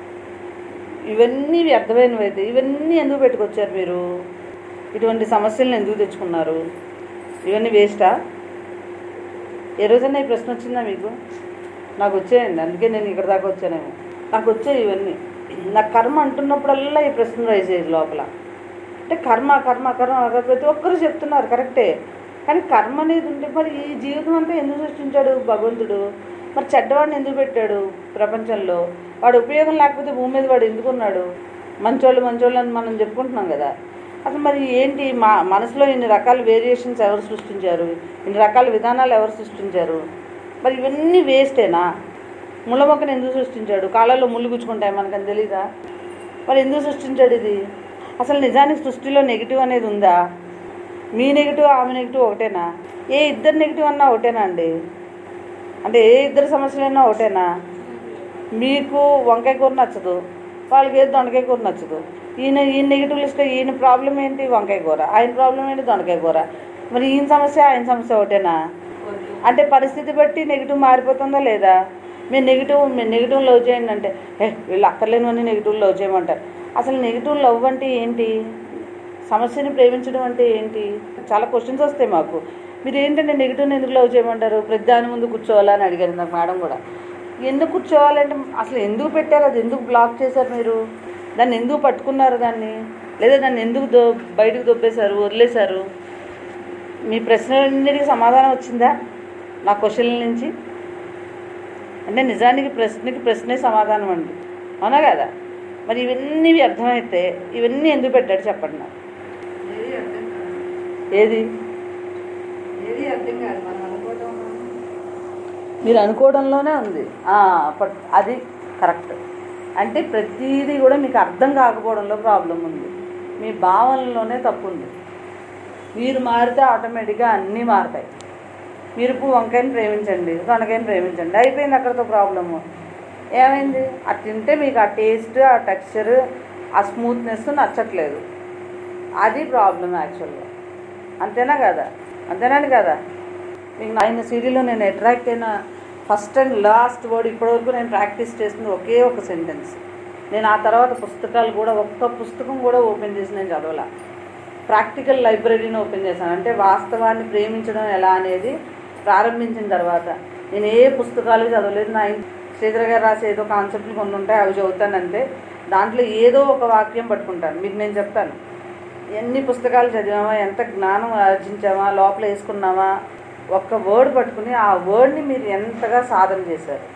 ఇవన్నీ వ్యర్థమైనవి అయితే ఇవన్నీ ఎందుకు పెట్టుకొచ్చారు మీరు ఇటువంటి సమస్యలను ఎందుకు తెచ్చుకున్నారు ఇవన్నీ వేస్టా ఏ రోజైనా ఈ ప్రశ్న వచ్చిందా మీకు నాకు వచ్చాయండి అందుకే నేను ఇక్కడ దాకా వచ్చానేమో నాకు వచ్చాయి ఇవన్నీ నాకు కర్మ అంటున్నప్పుడల్లా ఈ ప్రశ్న రైజ్ అయ్యేది లోపల అంటే కర్మ కర్మ కర్మ ప్రతి ఒక్కరు చెప్తున్నారు కరెక్టే కానీ కర్మ అనేది ఉంటే మరి ఈ జీవితం అంతా ఎందుకు సృష్టించాడు భగవంతుడు మరి చెడ్డవాడిని ఎందుకు పెట్టాడు ప్రపంచంలో వాడు ఉపయోగం లేకపోతే భూమి మీద వాడు ఎందుకు ఉన్నాడు మంచోళ్ళు మంచోళ్ళు అని మనం చెప్పుకుంటున్నాం కదా అసలు మరి ఏంటి మా మనసులో ఇన్ని రకాల వేరియేషన్స్ ఎవరు సృష్టించారు ఇన్ని రకాల విధానాలు ఎవరు సృష్టించారు మరి ఇవన్నీ వేస్టేనా ముళ్ళ మొక్కను ఎందుకు సృష్టించాడు కాళ్ళలో ముళ్ళు గుచ్చుకుంటాయి మనకని తెలీదా మరి ఎందుకు సృష్టించాడు ఇది అసలు నిజానికి సృష్టిలో నెగిటివ్ అనేది ఉందా మీ నెగిటివ్ ఆమె నెగిటివ్ ఒకటేనా ఏ ఇద్దరు నెగిటివ్ అన్నా ఒకటేనా అండి అంటే ఏ ఇద్దరు సమస్యలైనా ఒకటేనా మీకు వంకాయ కూర నచ్చదు వాళ్ళకి ఏది దొండకాయ కూర నచ్చదు ఈయన ఈయన నెగిటివ్ లిస్ట్ ఈయన ప్రాబ్లం ఏంటి వంకాయ కూర ఆయన ప్రాబ్లం ఏంటి దొండకాయ కూర మరి ఈయన సమస్య ఆయన సమస్య ఒకటేనా అంటే పరిస్థితి బట్టి నెగిటివ్ మారిపోతుందా లేదా మీరు నెగిటివ్ మీరు నెగిటివ్ లవ్ చేయండి అంటే ఏ వీళ్ళు అక్కర్లేనివన్నీ నెగిటివ్ లవ్ చేయమంటారు అసలు నెగిటివ్ లవ్ అంటే ఏంటి సమస్యని ప్రేమించడం అంటే ఏంటి చాలా క్వశ్చన్స్ వస్తాయి మాకు మీరు ఏంటంటే నెగిటివ్ని ఎందుకు లవ్ చేయమంటారు ప్రతి దాని ముందు కూర్చోవాలా అని అడిగారు నాకు మేడం కూడా ఎందుకు కూర్చోవాలంటే అసలు ఎందుకు పెట్టారు అది ఎందుకు బ్లాక్ చేశారు మీరు దాన్ని ఎందుకు పట్టుకున్నారు దాన్ని లేదా దాన్ని ఎందుకు దో బయటకు దొబ్బేశారు వదిలేశారు మీ ప్రశ్నలన్నిటికీ సమాధానం వచ్చిందా నా క్వశ్చన్ల నుంచి అంటే నిజానికి ప్రశ్నకి ప్రశ్నే సమాధానం అండి అవునా కదా మరి ఇవన్నీ వ్యర్థమైతే ఇవన్నీ ఎందుకు పెట్టాడు చెప్పండి నాకు ఏది అర్థం కాదు ఏది ఏది అర్థం కాదు మనం అనుకోవటం మీరు అనుకోవడంలోనే ఉంది ఆ, పట్- అది కరెక్ట్ అంటే ప్రతిదీ కూడా మీకు అర్థం కాకపోవడంలో ప్రాబ్లం ఉంది మీ భావనలోనే తప్పు ఉంది మీరు మారితే ఆటోమేటిక్గా అన్నీ మారుతాయి మీరు ఇప్పుడు వంకాయని ప్రేమించండి దొండకాయని ప్రేమించండి అయిపోయింది అక్కడితో ప్రాబ్లము ఏమైంది అది తింటే మీకు ఆ టేస్ట్ ఆ టెక్స్చర్ ఆ స్మూత్నెస్ నచ్చట్లేదు అది ప్రాబ్లం యాక్చువల్గా అంతేనా కదా అంతేనాని కదా మీకు ఆయన సీడీలో నేను అట్రాక్ట్ అయిన ఫస్ట్ అండ్ లాస్ట్ వర్డ్ ఇప్పటివరకు నేను ప్రాక్టీస్ చేసింది ఒకే ఒక సెంటెన్స్ నేను ఆ తర్వాత పుస్తకాలు కూడా ఒక్క పుస్తకం కూడా ఓపెన్ చేసి నేను చదవాల ప్రాక్టికల్ లైబ్రరీని ఓపెన్ చేశాను అంటే వాస్తవాన్ని ప్రేమించడం ఎలా అనేది ప్రారంభించిన తర్వాత నేను ఏ పుస్తకాలు చదవలేదు నా ఇన్- శ్రీధర్ గారు రాసే ఏదో కాన్సెప్ట్లు కొన్ని ఉంటాయి అవి చదువుతానంటే దాంట్లో ఏదో ఒక వాక్యం పట్టుకుంటాను మీకు నేను చెప్తాను ఎన్ని పుస్తకాలు చదివామా ఎంత జ్ఞానం ఆర్జించామా లోపల వేసుకున్నామా ఒక్క వర్డ్ పట్టుకుని ఆ వర్డ్ని మీరు ఎంతగా సాధన చేశారు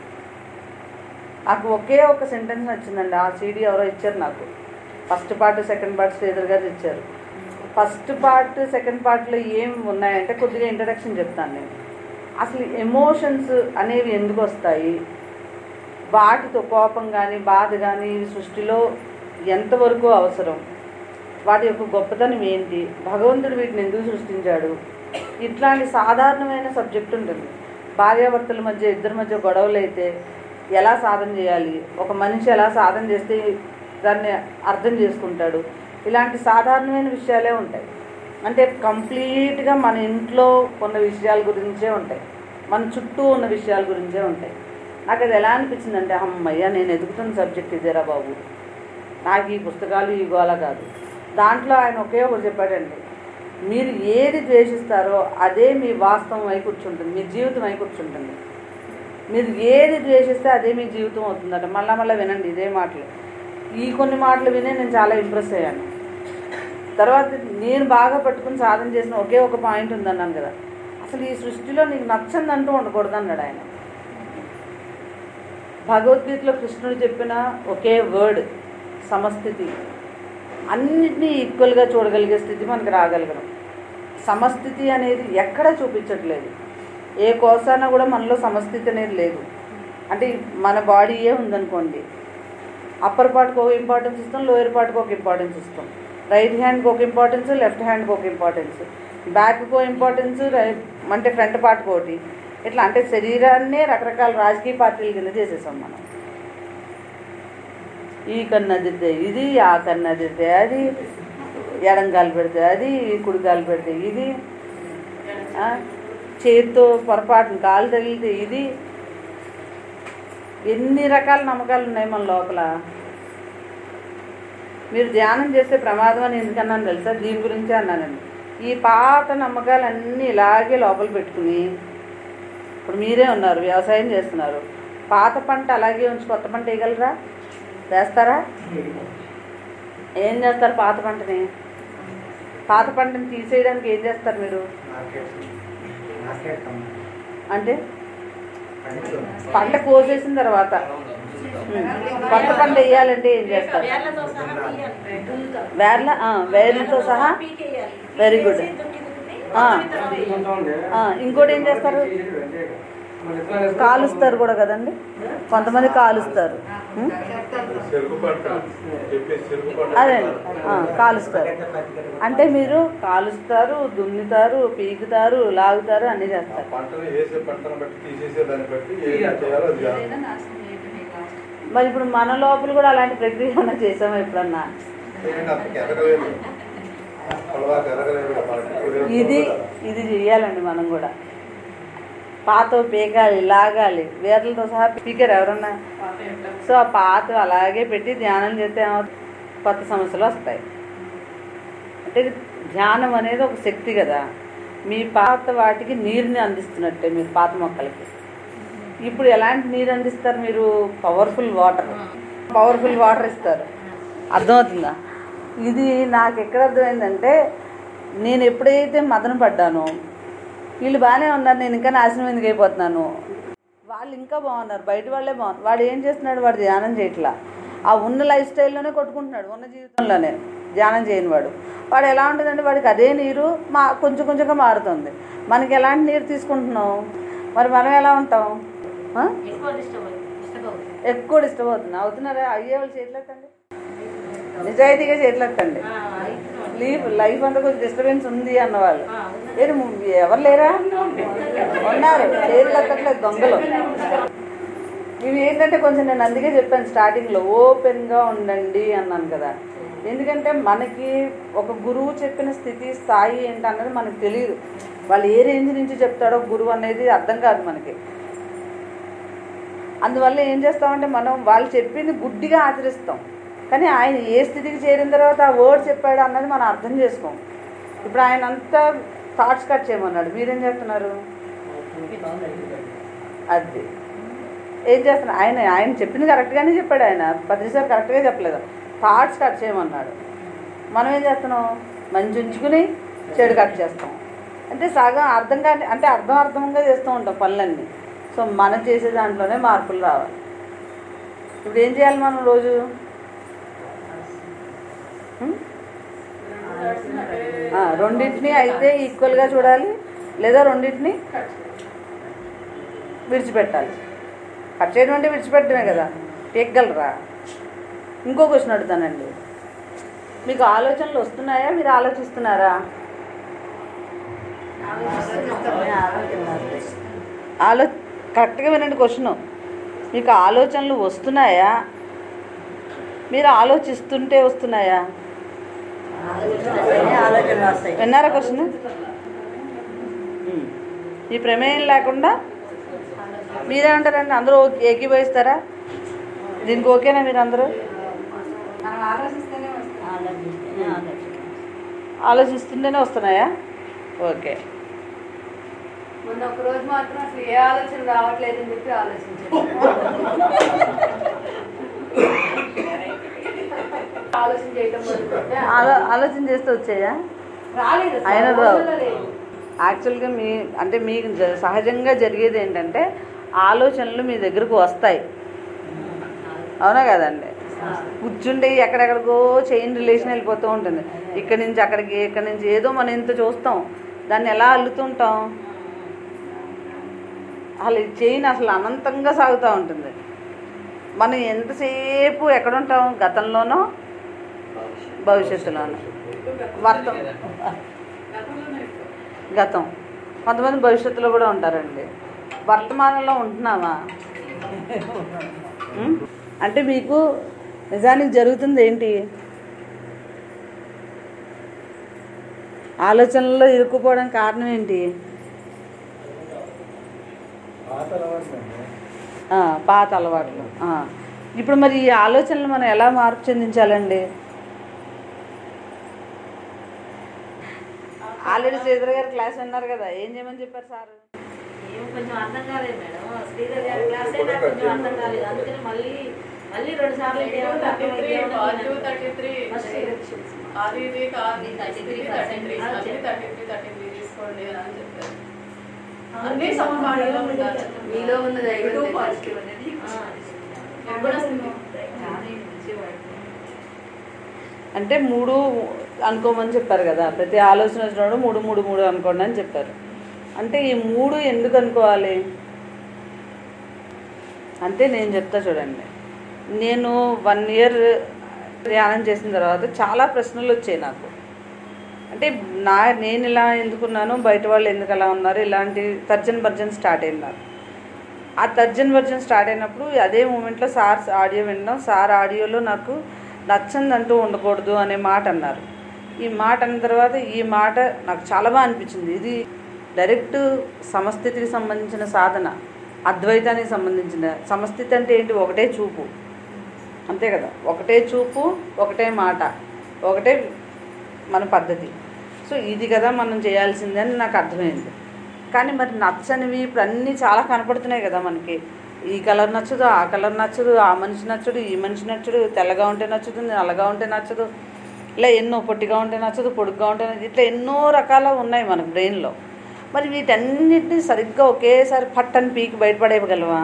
నాకు ఒకే ఒక సెంటెన్స్ నచ్చిందండి ఆ సీడీ ఎవరో ఇచ్చారు నాకు first part second part Sridhar garu ఇచ్చారు ఫస్ట్ పార్ట్ సెకండ్ పార్ట్లో ఏం ఉన్నాయంటే కొద్దిగా ఇంట్రడక్షన్ చెప్తాను నేను అసలు ఎమోషన్స్ అనేవి ఎందుకు వస్తాయి వాటితో కోపం కానీ బాధ కానీ ఈ సృష్టిలో ఎంతవరకు అవసరం వాటి యొక్క గొప్పతనం ఏంటి భగవంతుడు వీటిని ఎందుకు సృష్టించాడు ఇట్లాంటి సాధారణమైన సబ్జెక్ట్ ఉంటుంది భార్యాభర్తల మధ్య ఇద్దరి మధ్య గొడవలు అయితే ఎలా సాధన చేయాలి ఒక మనిషి ఎలా సాధన చేస్తే దాన్ని అర్థం చేసుకుంటాడు ఇలాంటి సాధారణమైన విషయాలే ఉంటాయి అంటే కంప్లీట్గా మన ఇంట్లో ఉన్న విషయాల గురించే ఉంటాయి మన చుట్టూ ఉన్న విషయాల గురించే ఉంటాయి నాకు అది ఎలా అనిపించిందంటే అమ్మయ్య నేను ఎదుగుతున్న సబ్జెక్ట్ ఇదేరా బాబు నాకు ఈ పుస్తకాలు ఈ గోల కాదు దాంట్లో ఆయన ఒకే ఒకటి చెప్పాడండి మీరు ఏది ద్వేషిస్తారో అదే మీ వాస్తవం అయి కూర్చుంటుంది మీ జీవితం అయి కూర్చుంటుంది మీరు ఏది ద్వేషిస్తే అదే మీ జీవితం అవుతుందట మళ్ళా మళ్ళీ వినండి ఇదే మాటలు ఈ కొన్ని మాటలు వినే నేను చాలా ఇంప్రెస్ అయ్యాను తర్వాత నేను బాగా పట్టుకుని సాధన చేసిన ఒకే ఒక పాయింట్ ఉందన్నాను కదా అసలు ఈ సృష్టిలో నీకు నచ్చందంటూ ఉండకూడదు అన్నాడు ఆయన భగవద్గీతలో కృష్ణుడు చెప్పిన ఒకే వర్డ్ సమస్థితి అన్నిటినీ ఈక్వల్గా చూడగలిగే స్థితి మనకు రాగలగడం సమస్థితి అనేది ఎక్కడ చూపించట్లేదు ఏ కోసాన కూడా మనలో సమస్థితి అనేది లేదు అంటే మన బాడీయే ఉందనుకోండి అప్పర్ పార్ట్కి ఒక ఇంపార్టెన్స్ ఇస్తాం లోయర్ పార్ట్కి ఒక ఇంపార్టెన్స్ ఇస్తాం రైట్ హ్యాండ్కి ఒక ఇంపార్టెన్స్ లెఫ్ట్ హ్యాండ్కి ఒక ఇంపార్టెన్స్ బ్యాక్కి ఒక ఇంపార్టెన్స్ అంటే ఫ్రంట్ పార్ట్కి ఒకటి ఇట్లా అంటే శరీరాన్నే రకరకాల రాజకీయ పార్టీల కింద చేసేసాం మనం ఈ కన్నదిద్దే ఇది ఆ కన్నదిద్దే అది ఎడంగాలు పెడితే అది కుడిగాలు పెడితే ఇది ఆ, చేతితో పొరపాటున కాలు తగిలితే ఇది ఎన్ని రకాల నమ్మకాలు ఉన్నాయి మన లోపల మీరు ధ్యానం చేస్తే ప్రమాదం అని ఎందుకన్నాను తెలుసా దీని గురించే అన్నానండి ఈ పాత నమ్మకాలన్నీ ఇలాగే లోపల పెట్టుకుని ఇప్పుడు మీరే ఉన్నారు వ్యవసాయం చేస్తున్నారు పాత పంట అలాగే ఉంచి కొత్త పంట వేయగలరా వేస్తారా ఏం చేస్తారు పాత పంటని పాత పంటని తీసేయడానికి ఏం చేస్తారు మీరు మార్కెట్ మార్కెట్ అంటే పండించు పంట కోసేసిన తర్వాత ఉమ్, కొత్త పంట వేయాలంటే ఏం చేస్తారు వేర్లతో సహా తీయాలి. దున్నుతాం. వేర్ల ఆ, వేర్లతో సహా పీకేయాలి. Very good. పీకేసి దుక్కి దున్ని ఆ. విత్తనాలు వేయాలి. కొంటా ఉండే. ఆ, ఇంకోటి ఏం చేస్తారు మన విత్తనాలు వేసుకొని కాలుస్తారు కూడా కదండి కొంతమంది కాలుస్తారు ఉమ్, చెరుకు పంట చెప్పేసి చెరుకు పంట అదే ఆ, కాలుస్తారు అంటే మీరు కాలుస్తారు దున్నుతారు పీకుతారు లాగుతారు అన్నీ ఆ చేస్తారు పంటని వేసే పంటను బట్టి తీసేసే దాన్ని బట్టి ఏం చేయాలో అది చేయాలి. మరి ఇప్పుడు మన లోపల కూడా అలాంటి ప్రక్రియ ఏమన్నా చేసామా ఎప్పుడన్నా చేయండి, అంతకు ఎదగలేదు పొలవాకు ఎదగలేదు కదా మనకి. ఇది ఇది చెయ్యాలండి మనం కూడా పాత పీకాలి లాగాలి వేర్లతో సహా పీకారు ఎవరన్నా పాత ఎట్లా సో ఆ పాత అలాగే పెట్టి ధ్యానం చేస్తే ఏమవుతుంది కొత్త సమస్యలు వస్తాయి అంటే ధ్యానం అనేది ఒక శక్తి కదా మీ పాత వాటికి నీరుని అందిస్తున్నట్టే మీరు పాత మొక్కలకి ఇప్పుడు ఎలాంటి నీరు అందిస్తారు మీరు పవర్ఫుల్ వాటర్ పవర్ఫుల్ వాటర్ ఇస్తారు అర్థమవుతుందా ఇది నాకు ఎక్కడ అర్థమైందంటే నేను ఎప్పుడైతే మదన పడ్డానో వీళ్ళు బాగానే ఉన్నారు నేను ఇంకా నాశనం ఎందుకు అయిపోతున్నాను వాళ్ళు ఇంకా బాగున్నారు బయట వాళ్ళే బాగున్నారు వాడు ఏం చేస్తున్నాడు వాడు ధ్యానం చేయట్లా ఆ ఉన్న లైఫ్ స్టైల్లోనే కొట్టుకుంటున్నాడు ఉన్న జీవితంలోనే ధ్యానం చేయని వాడు వాడు ఎలా ఉంటుందంటే వాడికి అదే నీరు మా కొంచెం కొంచెంగా మారుతుంది మనకి ఎలాంటి నీరు తీసుకుంటున్నాం మరి మనం ఎలా ఉంటాం ఆ? ఎక్కువ డిస్టర్బ్ అవుతుంది డిస్టర్బ్ అవుతుంది ఎక్కువ డిస్టర్బ్ అవుతుంది అవుతున్నారా అయ్యే వాళ్ళు చేయట్లేదండి నిజాయితీగా చేయట్లేదండి ఆ, అవుతున్నాం. లీవ్ లైఫ్ అంతా కొంచెం డిస్టర్బెన్స్ ఉంది అన్నవాళ్ళు ఆ, ఉంది. ఏది ము- ఎవరు లేరా ఉన్నారు చేతులు ఎత్తట్లేదు దొంగలు ఇవి ఏంటంటే కొంచెం నేను అందుకే చెప్పాను స్టార్టింగ్లో ఓపెన్గా ఉండండి అన్నాను కదా ఎందుకంటే మనకి ఒక గురువు చెప్పిన స్థితి స్థాయి ఏంటన్నది మనకు తెలియదు వాళ్ళు ఏ రేంజ్ నుంచి చెప్తాడో గురువు అనేది అర్థం కాదు మనకి అందువల్ల ఏం చేస్తామంటే మనం వాళ్ళు చెప్పింది గుడ్డిగా ఆచరిస్తాం కానీ ఆయన ఏ స్థితికి చేరిన తర్వాత ఆ వర్డ్ చెప్పాడు అన్నది మనం అర్థం చేసుకోం ఇప్పుడు ఆయన అంతా థాట్స్ కట్ చేయమన్నాడు మీరేం చేస్తున్నారు అది ఏం చేస్తున్నారు ఆయన ఆయన చెప్పింది కరెక్ట్గానే చెప్పాడు ఆయన పదిసారి కరెక్ట్గా చెప్పలేదు థాట్స్ కట్ చేయమన్నాడు మనం ఏం చేస్తున్నాం మంచి ఉంచుకుని చెడు కట్ చేస్తాం అంటే సగం అర్థం కాని అంటే అర్థం అర్థంగా చేస్తూ ఉంటాం పనులన్నీ సో మనం చేసే దాంట్లోనే మార్పులు రావాలి ఇప్పుడు ఏం చేయాలి మనం రోజు ఉం? ఆ, రెండింటిని అయితే ఈక్వల్గా చూడాలి లేదా రెండింటిని విడిచిపెట్టాలి కట్ చేయడం అంటే విడిచిపెట్టడమే కదా పీకగలరా ఇంకో క్వశ్చన్ అడుగుతానండి మీకు ఆలోచనలు వస్తున్నాయా మీరు ఆలోచిస్తున్నారా ఆలో కరెక్ట్గా వినండి క్వశ్చన్ మీకు ఆలోచనలు వస్తున్నాయా మీరు ఆలోచిస్తుంటే వస్తున్నాయా విన్నారా క్వశ్చన్ ఈ ప్రమేయం లేకుండా మీరేమంటారండి అందరూ ఓకే- ఏకీభవిస్తారా దీనికి ఓకేనా మీరు అందరూ ఆలోచిస్తుంటేనే వస్తున్నాయా ఓకే మొన్న ఒక రోజు మాత్రం అసలు ఏ ఆలోచన రావట్లేదని చెప్పి ఆలోచించాను ఆలోచన చేయటం మొదలుపెట్టా. ఆలో ఆలోచన చేస్తే వచ్చాయా రాలేదు అసలు. ఆయన రావు. రోజుల్లో లేదు. యాక్చువల్గా మీ అంటే మీకు జ- సహజంగా జరిగేది ఏంటంటే ఆలోచనలు మీ దగ్గరకు వస్తాయి అవునా కదండి కూర్చుంటే ఎక్కడెక్కడికో చైన్ రిలేషన్ వెళ్ళిపోతూ ఉంటుంది ఇక్కడి నుంచి అక్కడికి ఇక్కడి నుంచి ఏదో మనం ఇంత చూస్తాం దాన్ని ఎలా అల్లుతుంటాం అసలు ఈ చైన్ అసలు అనంతంగా సాగుతూ ఉంటుంది మనం ఎంతసేపు ఎక్కడుంటాం గతంలోనో భవిష్యత్తులోనో వర్తం గతంలోనే ఎక్కువ. గతం కొంతమంది భవిష్యత్తులో కూడా ఉంటారండి వర్తమానంలో ఉంటున్నావా ఉం? అంటే మీకు నిజానికి జరుగుతుంది ఏంటి ఆలోచనల్లో ఇరుక్కుపోవడం కారణం ఏంటి పాత అలవాట్లు అండి. ఆ, పాత అలవాట్లు ఆ. ఇప్పుడు మరి ఈ ఆలోచనలు మనం ఎలా మార్పు చెందించాలండి ఆల్రెడీ శ్రీధర్ గారు క్లాస్ విన్నారు కదా ఏం చేయమని చెప్పారు సార్ ఏం కొంచెం అర్థం కాలేదు మేడం శ్రీధర్ గారి క్లాసే నాకు కొంచెం అర్థం కాలేదు అందుకని మళ్ళీ మళ్ళీ రెండు సార్లు negative thirty three positive thirty three first అది ఇది కాదు థర్టీ త్రీ థర్టీ త్రీ ఆ, అన్ని చెప్పు. థర్టీ త్రీ థర్టీ త్రీ తీసుకోండి అని చెప్పారు అన్ని సమపాఠంలో ఉండాలి మీలో ఉన్న దైవం నెగిటివ్ తెలుసు. పాజిటివ్ అనేది కూడా అంటే మూడు అనుకోమని చెప్పారు కదా ప్రతి ఆలోచన వచ్చినప్పుడు మూడు మూడు మూడు అనుకోండి అని చెప్పారు అంటే ఈ మూడు ఎందుకు అనుకోవాలి అంటే నేను చెప్తా చూడండి నేను వన్ ఇయర్ ధ్యానం చేసిన తర్వాత చాలా ప్రశ్నలు వచ్చాయి నాకు అంటే నా నేను ఇలా ఎందుకున్నాను బయట వాళ్ళు ఎందుకు అలా ఉన్నారు ఇలాంటి తర్జన్ భర్జన్ స్టార్ట్ అయింది నాకు ఆ తర్జన్ భర్జన్ స్టార్ట్ అయినప్పుడు అదే మూమెంట్లో సార్ ఆడియో విన్నాం సార్ ఆడియోలో నాకు నచ్చందంటూ ఉండకూడదు అనే మాట అన్నారు ఈ మాట అన్న తర్వాత ఈ మాట నాకు చాలా బాగా అనిపించింది ఇది డైరెక్ట్ సమస్థితికి సంబంధించిన సాధన అద్వైతానికి సంబంధించిన సమస్థితి అంటే ఏంటి ఒకటే చూపు అంతే కదా ఒకటే చూపు ఒకటే మాట ఒకటే మన పద్ధతి సో ఇది కదా మనం చేయాల్సిందే అని నాకు అర్థమైంది కానీ మరి నచ్చనివి ఇప్పుడు అన్నీ చాలా కనపడుతున్నాయి కదా మనకి ఈ కలర్ నచ్చదు ఆ కలర్ నచ్చదు ఆ మనిషి నచ్చడు ఈ మనిషి నచ్చడు తెల్లగా ఉంటే నచ్చుతుంది నల్లగా ఉంటే నచ్చదు ఇలా ఎన్నో పొట్టిగా ఉంటే నచ్చదు పొడుగ్గా ఉంటే నచ్చదు ఇట్లా ఎన్నో రకాల ఉన్నాయి మనకు బ్రెయిన్లో మరి వీటన్నిటిని సరిగ్గా ఒకేసారి పట్టని పీకి బయటపడేయగలవా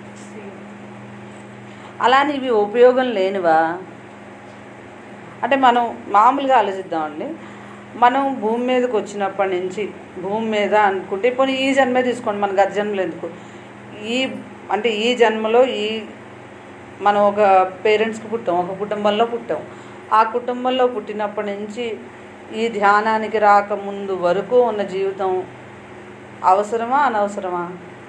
అలానే ఇవి ఉపయోగం లేనివా అంటే మనం మామూలుగా ఆలోచిద్దామండి మనం భూమి మీదకి వచ్చినప్పటి నుంచి భూమి మీద అనుకుంటే పోనీ ఈ జన్మే తీసుకోండి మన గత జన్మలు ఎందుకు ఈ అంటే ఈ జన్మలో ఈ మనం ఒక పేరెంట్స్కి పుట్టాం ఒక కుటుంబంలో పుట్టాం ఆ కుటుంబంలో పుట్టినప్పటి నుంచి ఈ ధ్యానానికి రాకముందు వరకు ఉన్న జీవితం అవసరమా అనవసరమా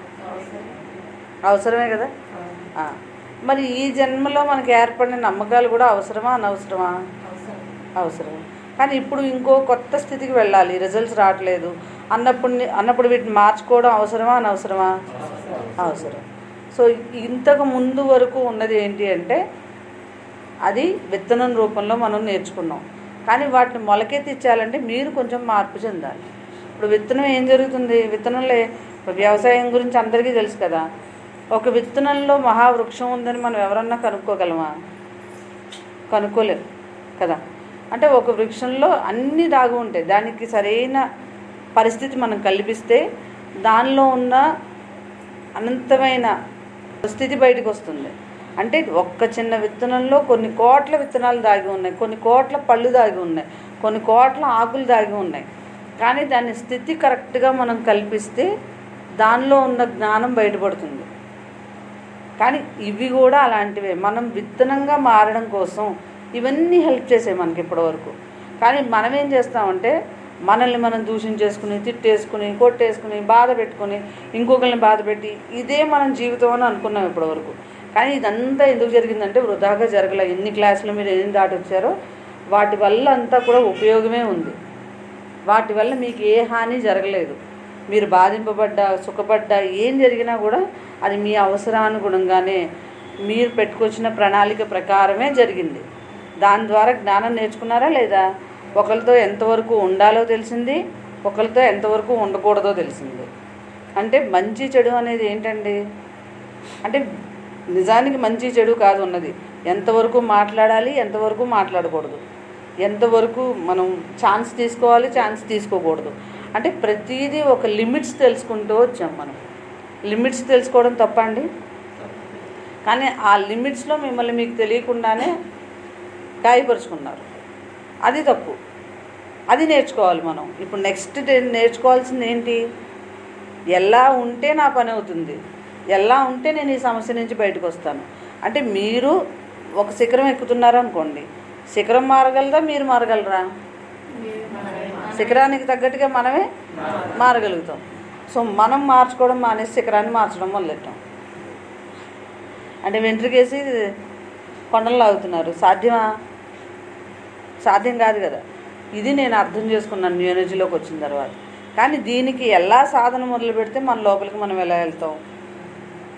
అవసరమే కదా ఆ. మరి ఈ జన్మలో మనకి ఏర్పడిన నమ్మకాలు కూడా అవసరమా అనవసరమా అవసరం కానీ ఇప్పుడు ఇంకో కొత్త స్థితికి వెళ్ళాలి రిజల్ట్స్ రావట్లేదు అన్నప్పుడు అన్నప్పుడు వీటిని మార్చుకోవడం అవసరమా అనవసరమా అవసరం సో ఇంతకు ముందు వరకు ఉన్నది ఏంటి అంటే అది విత్తనం రూపంలో మనం నేర్చుకున్నాం కానీ వాటిని మొలకెత్తిచ్చాలంటే మీరు కొంచెం మార్పు చెందాలి ఇప్పుడు విత్తనం ఏం జరుగుతుంది విత్తనంలో ఇప్పుడు వ్యవసాయం గురించి అందరికీ తెలుసు కదా ఒక విత్తనంలో మహావృక్షం ఉందని మనం ఎవరన్నా కనుక్కోగలమా కనుక్కోలేం కదా అంటే ఒక వృక్షంలో అన్నీ దాగి ఉంటాయి దానికి సరైన పరిస్థితి మనం కల్పిస్తే దానిలో ఉన్న అనంతమైన స్థితి బయటకు వస్తుంది అంటే ఒక్క చిన్న విత్తనంలో కొన్ని కోట్ల విత్తనాలు దాగి ఉన్నాయి కొన్ని కోట్ల పళ్ళు దాగి ఉన్నాయి కొన్ని కోట్ల ఆకులు దాగి ఉన్నాయి కానీ దాని స్థితి కరెక్ట్గా మనం కల్పిస్తే దానిలో ఉన్న జ్ఞానం బయటపడుతుంది కానీ ఇవి కూడా అలాంటివే మనం విత్తనంగా మారడం కోసం ఇవన్నీ హెల్ప్ చేసాయి మనకి ఇప్పటివరకు కానీ మనం ఏం చేస్తామంటే మనల్ని మనం దూషించేసుకుని తిట్టేసుకుని కొట్టేసుకుని బాధ పెట్టుకుని ఇంకొకరిని బాధ పెట్టి ఇదే మనం జీవితం అని అనుకున్నాం ఇప్పటివరకు కానీ ఇదంతా ఎందుకు జరిగిందంటే వృధాగా జరగలే ఎన్ని క్లాసులు మీరు ఏం దాటి వచ్చారో వాటి వల్ల అంతా కూడా ఉపయోగమే ఉంది వాటి వల్ల మీకు ఏ హాని జరగలేదు మీరు బాధింపబడ్డా సుఖపడ్డా ఏం జరిగినా కూడా అది మీ అవసరానుగుణంగానే మీరు పెట్టుకొచ్చిన ప్రణాళిక ప్రకారమే జరిగింది దాని ద్వారా జ్ఞానం నేర్చుకున్నారా లేదా ఒకరితో ఎంతవరకు ఉండాలో తెలిసింది ఒకరితో ఎంతవరకు ఉండకూడదో తెలిసింది అంటే మంచి చెడు అనేది ఏంటండి అంటే నిజానికి మంచి చెడు కాదు ఉన్నది ఎంతవరకు మాట్లాడాలి ఎంతవరకు మాట్లాడకూడదు ఎంతవరకు మనం ఛాన్స్ తీసుకోవాలి ఛాన్స్ తీసుకోకూడదు అంటే ప్రతిదీ ఒక లిమిట్స్ తెలుసుకుంటూ వచ్చాం మనం లిమిట్స్ తెలుసుకోవడం తప్ప అండి కానీ ఆ లిమిట్స్లో మిమ్మల్ని మీకు తెలియకుండానే గాయపరుచుకున్నారు అది తప్పు అది నేర్చుకోవాలి మనం ఇప్పుడు నెక్స్ట్ నేర్చుకోవాల్సింది ఏంటి ఎలా ఉంటే నా పని అవుతుంది ఎలా ఉంటే నేను ఈ సమస్య నుంచి బయటకు వస్తాను అంటే మీరు ఒక శిఖరం ఎక్కుతున్నారు అనుకోండి శిఖరం మారగలరా మీరు మారగలరా శిఖరానికి తగ్గట్టుగా మనమే మారగలుగుతాం సో మనం మార్చుకోవడం మానేసి శిఖరాన్ని మార్చడం మొదలెట్టాం అంటే వెంట్రుకేసి కొండలు లాగుతున్నారు సాధ్యమా సాధ్యం కాదు కదా ఇది నేను అర్థం చేసుకున్నాను న్యూ ఎనర్జీలోకి వచ్చిన తర్వాత కానీ దీనికి ఎలా సాధన మొదలు పెడితే మన లోపలికి మనం ఎలా వెళ్తాం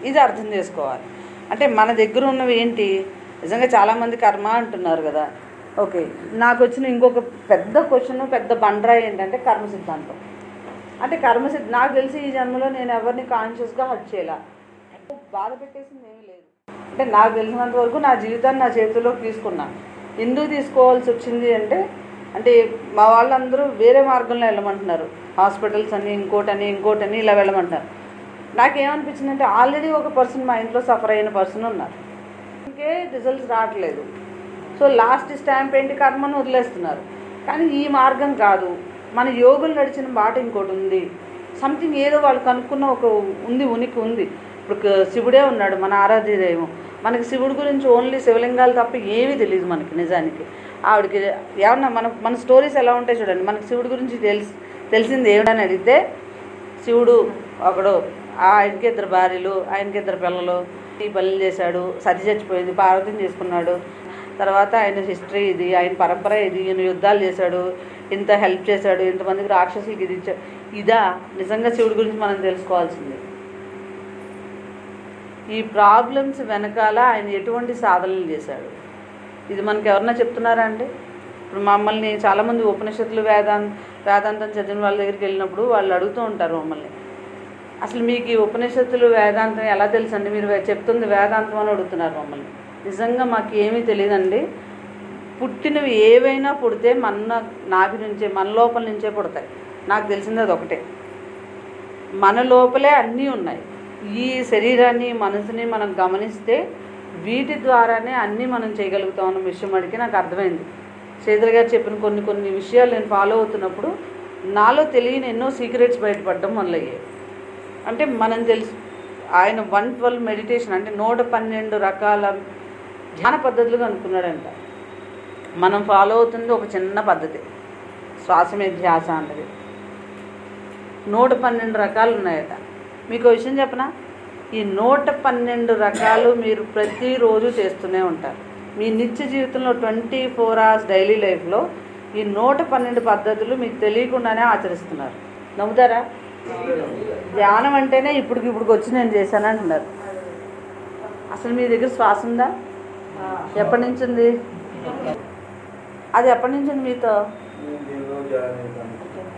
ఇది అర్థం చేసుకోవాలి అంటే మన దగ్గర ఉన్నవి ఏంటి నిజంగా చాలామంది కర్మ అంటున్నారు కదా ఓకే నాకు వచ్చిన ఇంకొక పెద్ద క్వశ్చన్ పెద్ద బండరా ఏంటంటే కర్మ సిద్ధాంతం అంటే కర్మ సిద్ధ నాకు తెలిసి ఈ జన్మలో నేను ఎవరిని కాన్షియస్గా హట్ చేయాల బాధ పెట్టేసింది ఏమీ లేదు అంటే నాకు తెలిసినంత వరకు నా జీవితాన్ని నా చేతిలోకి తీసుకున్నా ఎందుకు తీసుకోవాల్సి వచ్చింది అంటే అంటే మా వాళ్ళందరూ వేరే మార్గంలో వెళ్ళమంటున్నారు హాస్పిటల్స్ అని ఇంకోటని ఇంకోటని ఇలా వెళ్ళమంటున్నారు నాకేమనిపించింది అంటే ఆల్రెడీ ఒక పర్సన్ మా ఇంట్లో సఫర్ అయిన పర్సన్ ఉన్నారు ఇంకే రిజల్ట్స్ రావట్లేదు సో లాస్ట్ స్టాంప్ ఏంటి కర్మను వదిలేస్తున్నారు కానీ ఈ మార్గం కాదు మన యోగులు నడిచిన బాట ఇంకోటి ఉంది సంథింగ్ ఏదో వాళ్ళు కనుక్కున్న ఒక ఉంది ఉనికి ఉంది ఇప్పుడు క- శివుడే ఉన్నాడు మన ఆరాధ్య దైవం మనకి శివుడి గురించి ఓన్లీ శివలింగాలు తప్ప ఏమీ తెలియదు మనకి నిజానికి ఆవిడకి ఏమన్నా మన మన స్టోరీస్ ఎలా ఉంటాయి చూడండి మనకి శివుడి గురించి తెలిసి తెలిసింది ఏమిటని అడిగితే శివుడు ఒకడు ఆయనకి ఇద్దరు భార్యలు ఆయనకి ఇద్దరు పిల్లలు ఈ పనులు చేశాడు సతి చచ్చిపోయింది పార్వతిని చేసుకున్నాడు తర్వాత ఆయన హిస్టరీ ఇది ఆయన పరంపర ఇది ఈయన యుద్ధాలు చేశాడు ఇంత హెల్ప్ చేశాడు ఇంతమందికి రాక్షసులకి ఇది ఇచ్చా ఇదా నిజంగా శివుడి గురించి మనం తెలుసుకోవాల్సింది ఈ ప్రాబ్లమ్స్ వెనకాల ఆయన ఎటువంటి సాధనలు చేశాడు ఇది మనకి ఎవరన్నా చెప్తున్నారా అండి ఇప్పుడు మమ్మల్ని చాలామంది ఉపనిషత్తులు వేదాంత వేదాంతం చదివిన వాళ్ళ దగ్గరికి వెళ్ళినప్పుడు వాళ్ళు అడుగుతూ ఉంటారు మమ్మల్ని అసలు మీకు ఈ ఉపనిషత్తులు వేదాంతం ఎలా తెలుసండి మీరు వే- చెప్తుంది వేదాంతం అని అడుగుతున్నారు మమ్మల్ని నిజంగా మాకు ఏమీ తెలియదండి పుట్టినవి ఏవైనా పుడితే మన నాభి నుంచే మన లోపల నుంచే పుడతాయి నాకు తెలిసింది అది ఒకటే మన లోపలే అన్నీ ఉన్నాయి ఈ శరీరాన్ని మనసుని మనం గమనిస్తే వీటి ద్వారానే అన్నీ మనం చేయగలుగుతాం అన్న విషయం అడిగి నాకు అర్థమైంది శ్రీధర్ గారు చెప్పిన కొన్ని కొన్ని విషయాలు నేను ఫాలో అవుతున్నప్పుడు నాలో తెలియని ఎన్నో సీక్రెట్స్ బయటపడడం మొదలయ్యాయి అంటే మనం తెలుసు ఆయన వన్ ట్వెల్వ్ మెడిటేషన్ అంటే నూట పన్నెండు రకాల ధ్యాన పద్ధతులు కనుక్కున్నాడంట మనం ఫాలో అవుతుంది ఒక చిన్న పద్ధతి శ్వాస మీద ధ్యాస అన్నది నూట పన్నెండు రకాలు ఉన్నాయట మీకు ఒక విషయం చెప్పనా ఈ నూట పన్నెండు రకాలు మీరు ప్రతిరోజు చేస్తూనే ఉంటారు మీ నిత్య జీవితంలో ట్వంటీ ఫోర్ అవర్స్ డైలీ లైఫ్లో ఈ నూట పన్నెండు పద్ధతులు మీకు తెలియకుండానే ఆచరిస్తున్నారు నమ్ముతారా ధ్యానం అంటేనే ఇప్పటికి ఇప్పుడు వచ్చి నేను చేశాను అంటున్నారు అసలు మీ దగ్గర శ్వాస ఉందా ఎప్పటి నుంచి ఉంది అది ఎప్పటి నుంచి ఉంది మీతో నేను దీనిలో జాయిన్ అవుతాను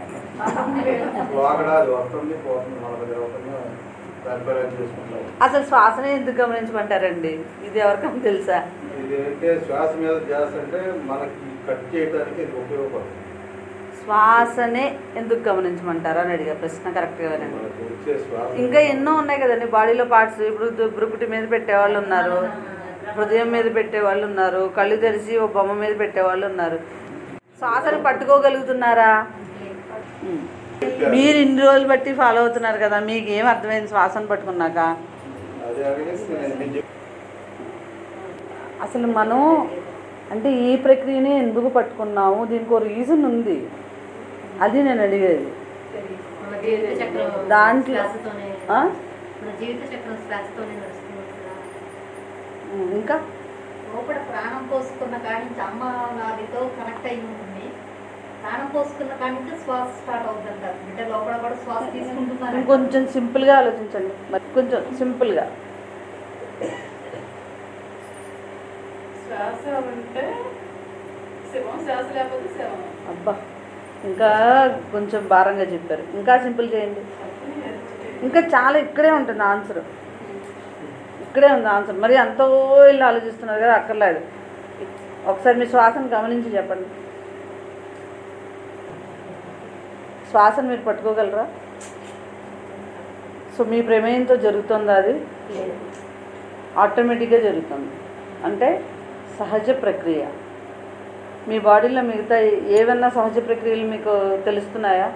వాకడా అది వస్తుంది పోతుంది మనకు జరుగుతుందో దానిపై చేసుకుంటాం అసలు శ్వాసనే ఎందుకు గమనించమంటారండి ఇది ఎవరికైనా తెలుసా ఇదైతే శ్వాస మీద ధ్యాస అంటే మనకి కట్ చేయడానికి ఇది ఉపయోగపడుతుంది శ్వాసనే ఎందుకు గమనించమంటారా అని అడిగా ప్రశ్న కరెక్ట్గా వినండి మనకు వచ్చే శ్వాస ఇంకా ఎన్నో ఉన్నాయి కదండి బాడీలో పార్ట్స్ ఇప్పుడు దు- బ్రుకుటి మీద పెట్టేవాళ్ళు ఉన్నారు హృదయం మీద పెట్టేవాళ్ళు ఉన్నారు కళ్ళు తెరిచి ఒక బొమ్మ మీద పెట్టేవాళ్ళు ఉన్నారు శ్వాసను పట్టుకోగలుగుతున్నారా ఉమ్. మీరు ఇన్ని రోజులు బట్టి ఫాలో అవుతున్నారు కదా మీకు ఏం అర్థమైంది శ్వాసను పట్టుకున్నాక అదే అనేసి నేను మీకు చెప్- అసలు మనం అంటే ఈ ప్రక్రియని ఎందుకు పట్టుకున్నాము దీనికి ఒక రీజన్ ఉంది అది నేను అడిగేది మన జీవిత చక్రం దాంట్లో- శ్వాసతోనే ఆ? మన జీవిత చక్రం శ్వాసతోనే నడుస్తుంది కదా. ఉమ్, ఇంకా లోపల ప్రాణం పోసుకున్న కాడి నుంచి అమ్మ నాదితో కనెక్ట్ అయి ఉంటుంది ప్రాణం పోసుకున్న కాడి నుంచి శ్వాస స్టార్ట్ అవుతుంది అంటారు బిడ్డ లోపల కూడా శ్వాస తీసుకుంటున్నారు ఇంకొంచెం సింపుల్గా ఆలోచించండి మరి కొంచెం సింపుల్గా శ్వాస ఉంటే శివం శ్వాస లేకపోతే శివం అబ్బా ఇంకా కొంచెం భారంగా చెప్పారు ఇంకా సింపుల్ చేయండి ఇంకా చాలా ఇక్కడే ఉంటుంది ఆన్సర్ ఇక్కడే ఉంది ఆన్సర్ మరి ఎంతో వెళ్ళి ఆలోచిస్తున్నారు కదా అక్కర్లేదు ఒకసారి మీ శ్వాసను గమనించి చెప్పండి శ్వాసను మీరు పట్టుకోగలరా సో మీ ప్రమేయంతో జరుగుతుందా అది ఆటోమేటిక్గా జరుగుతుంది అంటే సహజ ప్రక్రియ మీ బాడీలో మిగతా ఏవన్నా సహజ ప్రక్రియలు మీకు తెలుస్తున్నాయా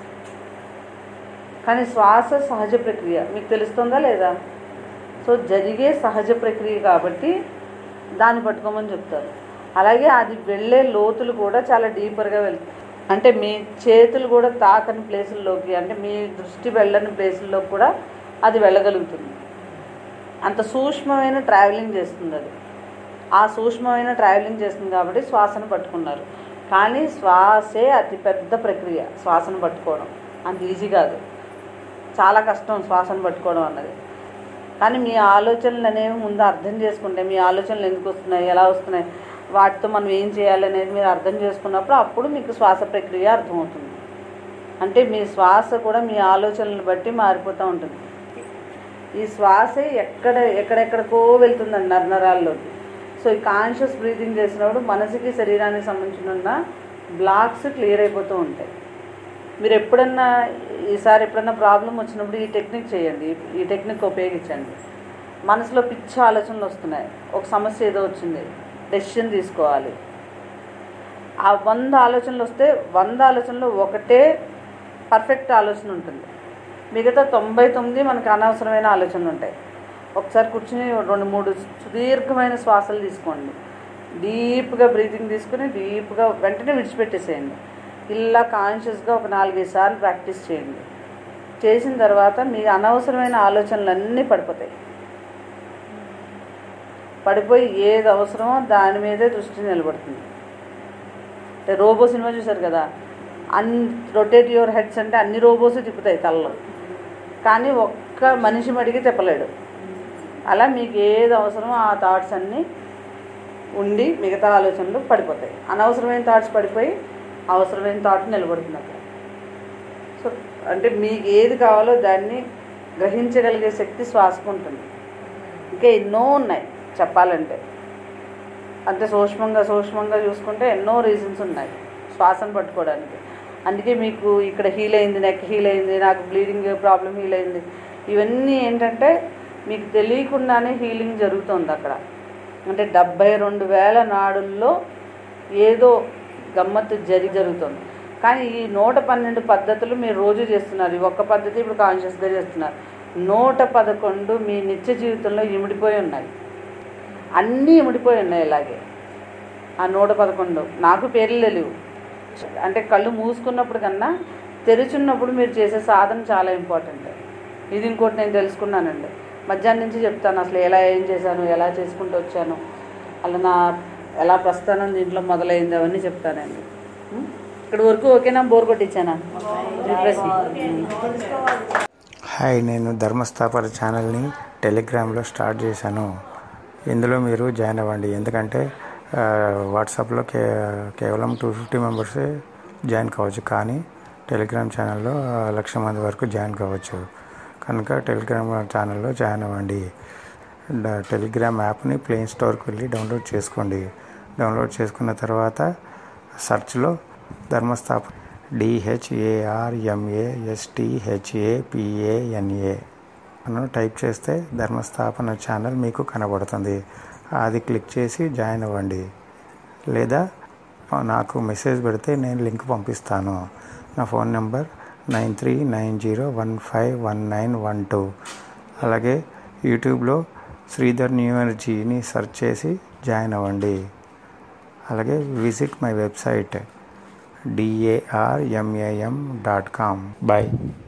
కానీ శ్వాస సహజ ప్రక్రియ మీకు తెలుస్తుందా లేదా సో జరిగే సహజ ప్రక్రియ కాబట్టి దాన్ని పట్టుకోమని చెప్తారు అలాగే అది వెళ్ళే లోతులు కూడా చాలా డీపర్గా వెళ్తాయి అంటే మీ చేతులు కూడా తాకని ప్లేసుల్లోకి అంటే మీ దృష్టి వెళ్ళని ప్లేసుల్లోకి కూడా అది వెళ్ళగలుగుతుంది అంత సూక్ష్మమైన ట్రావెలింగ్ చేస్తుంది అది ఆ సూక్ష్మమైన ట్రావెలింగ్ చేస్తుంది కాబట్టి శ్వాసను పట్టుకున్నారు కానీ శ్వాసే అతి పెద్ద ప్రక్రియ శ్వాసను పట్టుకోవడం అంత ఈజీ కాదు చాలా కష్టం శ్వాసను పట్టుకోవడం అన్నది కానీ మీ ఆలోచనలు అనేవి ముందు అర్థం చేసుకుంటే మీ ఆలోచనలు ఎందుకు వస్తున్నాయి ఎలా వస్తున్నాయి వాటితో మనం ఏం చేయాలి అనేది మీరు అర్థం చేసుకున్నప్పుడు అప్పుడు మీకు శ్వాస ప్రక్రియ అర్థమవుతుంది అంటే మీ శ్వాస కూడా మీ ఆలోచనలను బట్టి మారిపోతూ ఉంటుంది ఈ శ్వాస ఎక్కడ ఎక్కడెక్కడికో వెళ్తుందండి నరనరాల్లోకి సో ఈ కాన్షియస్ బ్రీతింగ్ చేసినప్పుడు మనసుకి శరీరానికి సంబంధించిన ఉన్న బ్లాక్స్ క్లియర్ అయిపోతూ ఉంటాయి మీరు ఎప్పుడన్నా ఈసారి ఎప్పుడన్నా ప్రాబ్లం వచ్చినప్పుడు ఈ టెక్నిక్ చేయండి ఈ టెక్నిక్ ఉపయోగించండి మనసులో పిచ్చి ఆలోచనలు వస్తున్నాయి ఒక సమస్య ఏదో వచ్చింది డెసిషన్ తీసుకోవాలి ఆ వంద ఆలోచనలు వస్తే వంద ఆలోచనలు ఒకటే పర్ఫెక్ట్ ఆలోచన ఉంటుంది మిగతా తొంభై తొమ్మిది మనకు అనవసరమైన ఆలోచనలు ఉంటాయి ఒకసారి కూర్చుని రెండు మూడు సుదీర్ఘమైన శ్వాసలు తీసుకోండి డీప్గా బ్రీతింగ్ తీసుకుని డీప్గా వెంటనే విడిచిపెట్టేసేయండి ఇలా కాన్షియస్గా ఒక నాలుగైదు సార్లు ప్రాక్టీస్ చేయండి చేసిన తర్వాత మీ అనవసరమైన ఆలోచనలు అన్నీ పడిపోతాయి పడిపోయి ఏది అవసరమో దాని మీదే దృష్టి నిలబడుతుంది అంటే రోబో సినిమా చూశారు కదా అన్ రొటేట్ యువర్ హెడ్స్ అంటే అన్ని రోబోస్ తిప్పుతాయి తలలో కానీ ఒక్క మనిషి మడిగి తిప్పలేడు అలా మీకు ఏది అవసరమో ఆ థాట్స్ అన్నీ ఉండి మిగతా ఆలోచనలు పడిపోతాయి అనవసరమైన థాట్స్ పడిపోయి అవసరమైన థాట్ నిలబడుతుంది అక్కడ సో అంటే మీకు ఏది కావాలో దాన్ని గ్రహించగలిగే శక్తి శ్వాసకు ఉంటుంది ఇంకా ఎన్నో ఉన్నాయి చెప్పాలంటే అంతే సూక్ష్మంగా సూక్ష్మంగా చూసుకుంటే ఎన్నో రీజన్స్ ఉన్నాయి శ్వాసను పట్టుకోవడానికి అందుకే మీకు ఇక్కడ హీల్ అయింది నెక్ హీల్ అయింది నాకు బ్లీడింగ్ ప్రాబ్లం హీల్ అయింది ఇవన్నీ ఏంటంటే మీకు తెలియకుండానే హీలింగ్ జరుగుతుంది అక్కడ అంటే డెబ్బై రెండు వేల నాడుల్లో ఏదో గమ్మత్తు జరి జరుగుతుంది కానీ ఈ నూట పన్నెండు పద్ధతులు మీరు రోజు చేస్తున్నారు ఈ ఒక్క పద్ధతి ఇప్పుడు కాన్షియస్గా చేస్తున్నారు నూట పదకొండు మీ నిత్య జీవితంలో ఇమిడిపోయి ఉన్నాయి అన్నీ ఇమిడిపోయి ఉన్నాయి ఇలాగే ఆ నూట పదకొండు నాకు పేర్లు తెలియవు అంటే కళ్ళు మూసుకున్నప్పుడు కన్నా తెరుచున్నప్పుడు మీరు చేసే సాధన చాలా ఇంపార్టెంట్ ఇది ఇంకోటి నేను తెలుసుకున్నానండి మధ్యాహ్నం నుంచి చెప్తాను అసలు ఎలా ఏం చేశాను ఎలా చేసుకుంటూ వచ్చాను అలా నా ఎలా ప్రస్థానం దీంట్లో మొదలైంది అవన్నీ చెప్తానండి ఉం? ఇక్కడ వరకు ఓకేనా బోర్ కొట్టించానా రిఫ్రెష్ హాయ్ నేను ధర్మస్థాపన ఛానల్ని టెలిగ్రామ్లో స్టార్ట్ చేశాను ఇందులో మీరు జాయిన్ అవ్వండి ఎందుకంటే ఆ, వాట్సాప్లో కే కేవలం టూ ఫిఫ్టీ మెంబర్సే జాయిన్ కావచ్చు కానీ టెలిగ్రామ్ ఛానల్లో ఆ, లక్ష మంది వరకు జాయిన్ కావచ్చు కనుక టెలిగ్రామ్ ఛానల్లో జాయిన్ అవ్వండి డ- టెలిగ్రామ్ యాప్ని ప్లే స్టోర్కి వెళ్ళి డౌన్లోడ్ చేసుకోండి డౌన్లోడ్ చేసుకున్న తర్వాత సెర్చ్లో ధర్మస్థాప డిహెచ్ఏఆర్ఎంఏఎస్టిహెచ్ఏపిఏఎన్ఏ అని టైప్ చేస్తే ధర్మస్థాపన ఛానల్ మీకు కనబడుతుంది అది క్లిక్ చేసి జాయిన్ అవ్వండి లేదా నాకు మెసేజ్ పెడితే నేను లింక్ పంపిస్తాను నా phone number nine three nine zero one five one nine one two అలాగే యూట్యూబ్లో శ్రీధర్ న్యూ ఎనర్జీని సెర్చ్ చేసి జాయిన్ అవ్వండి అలాగే visit my website D A R M A M dot com bye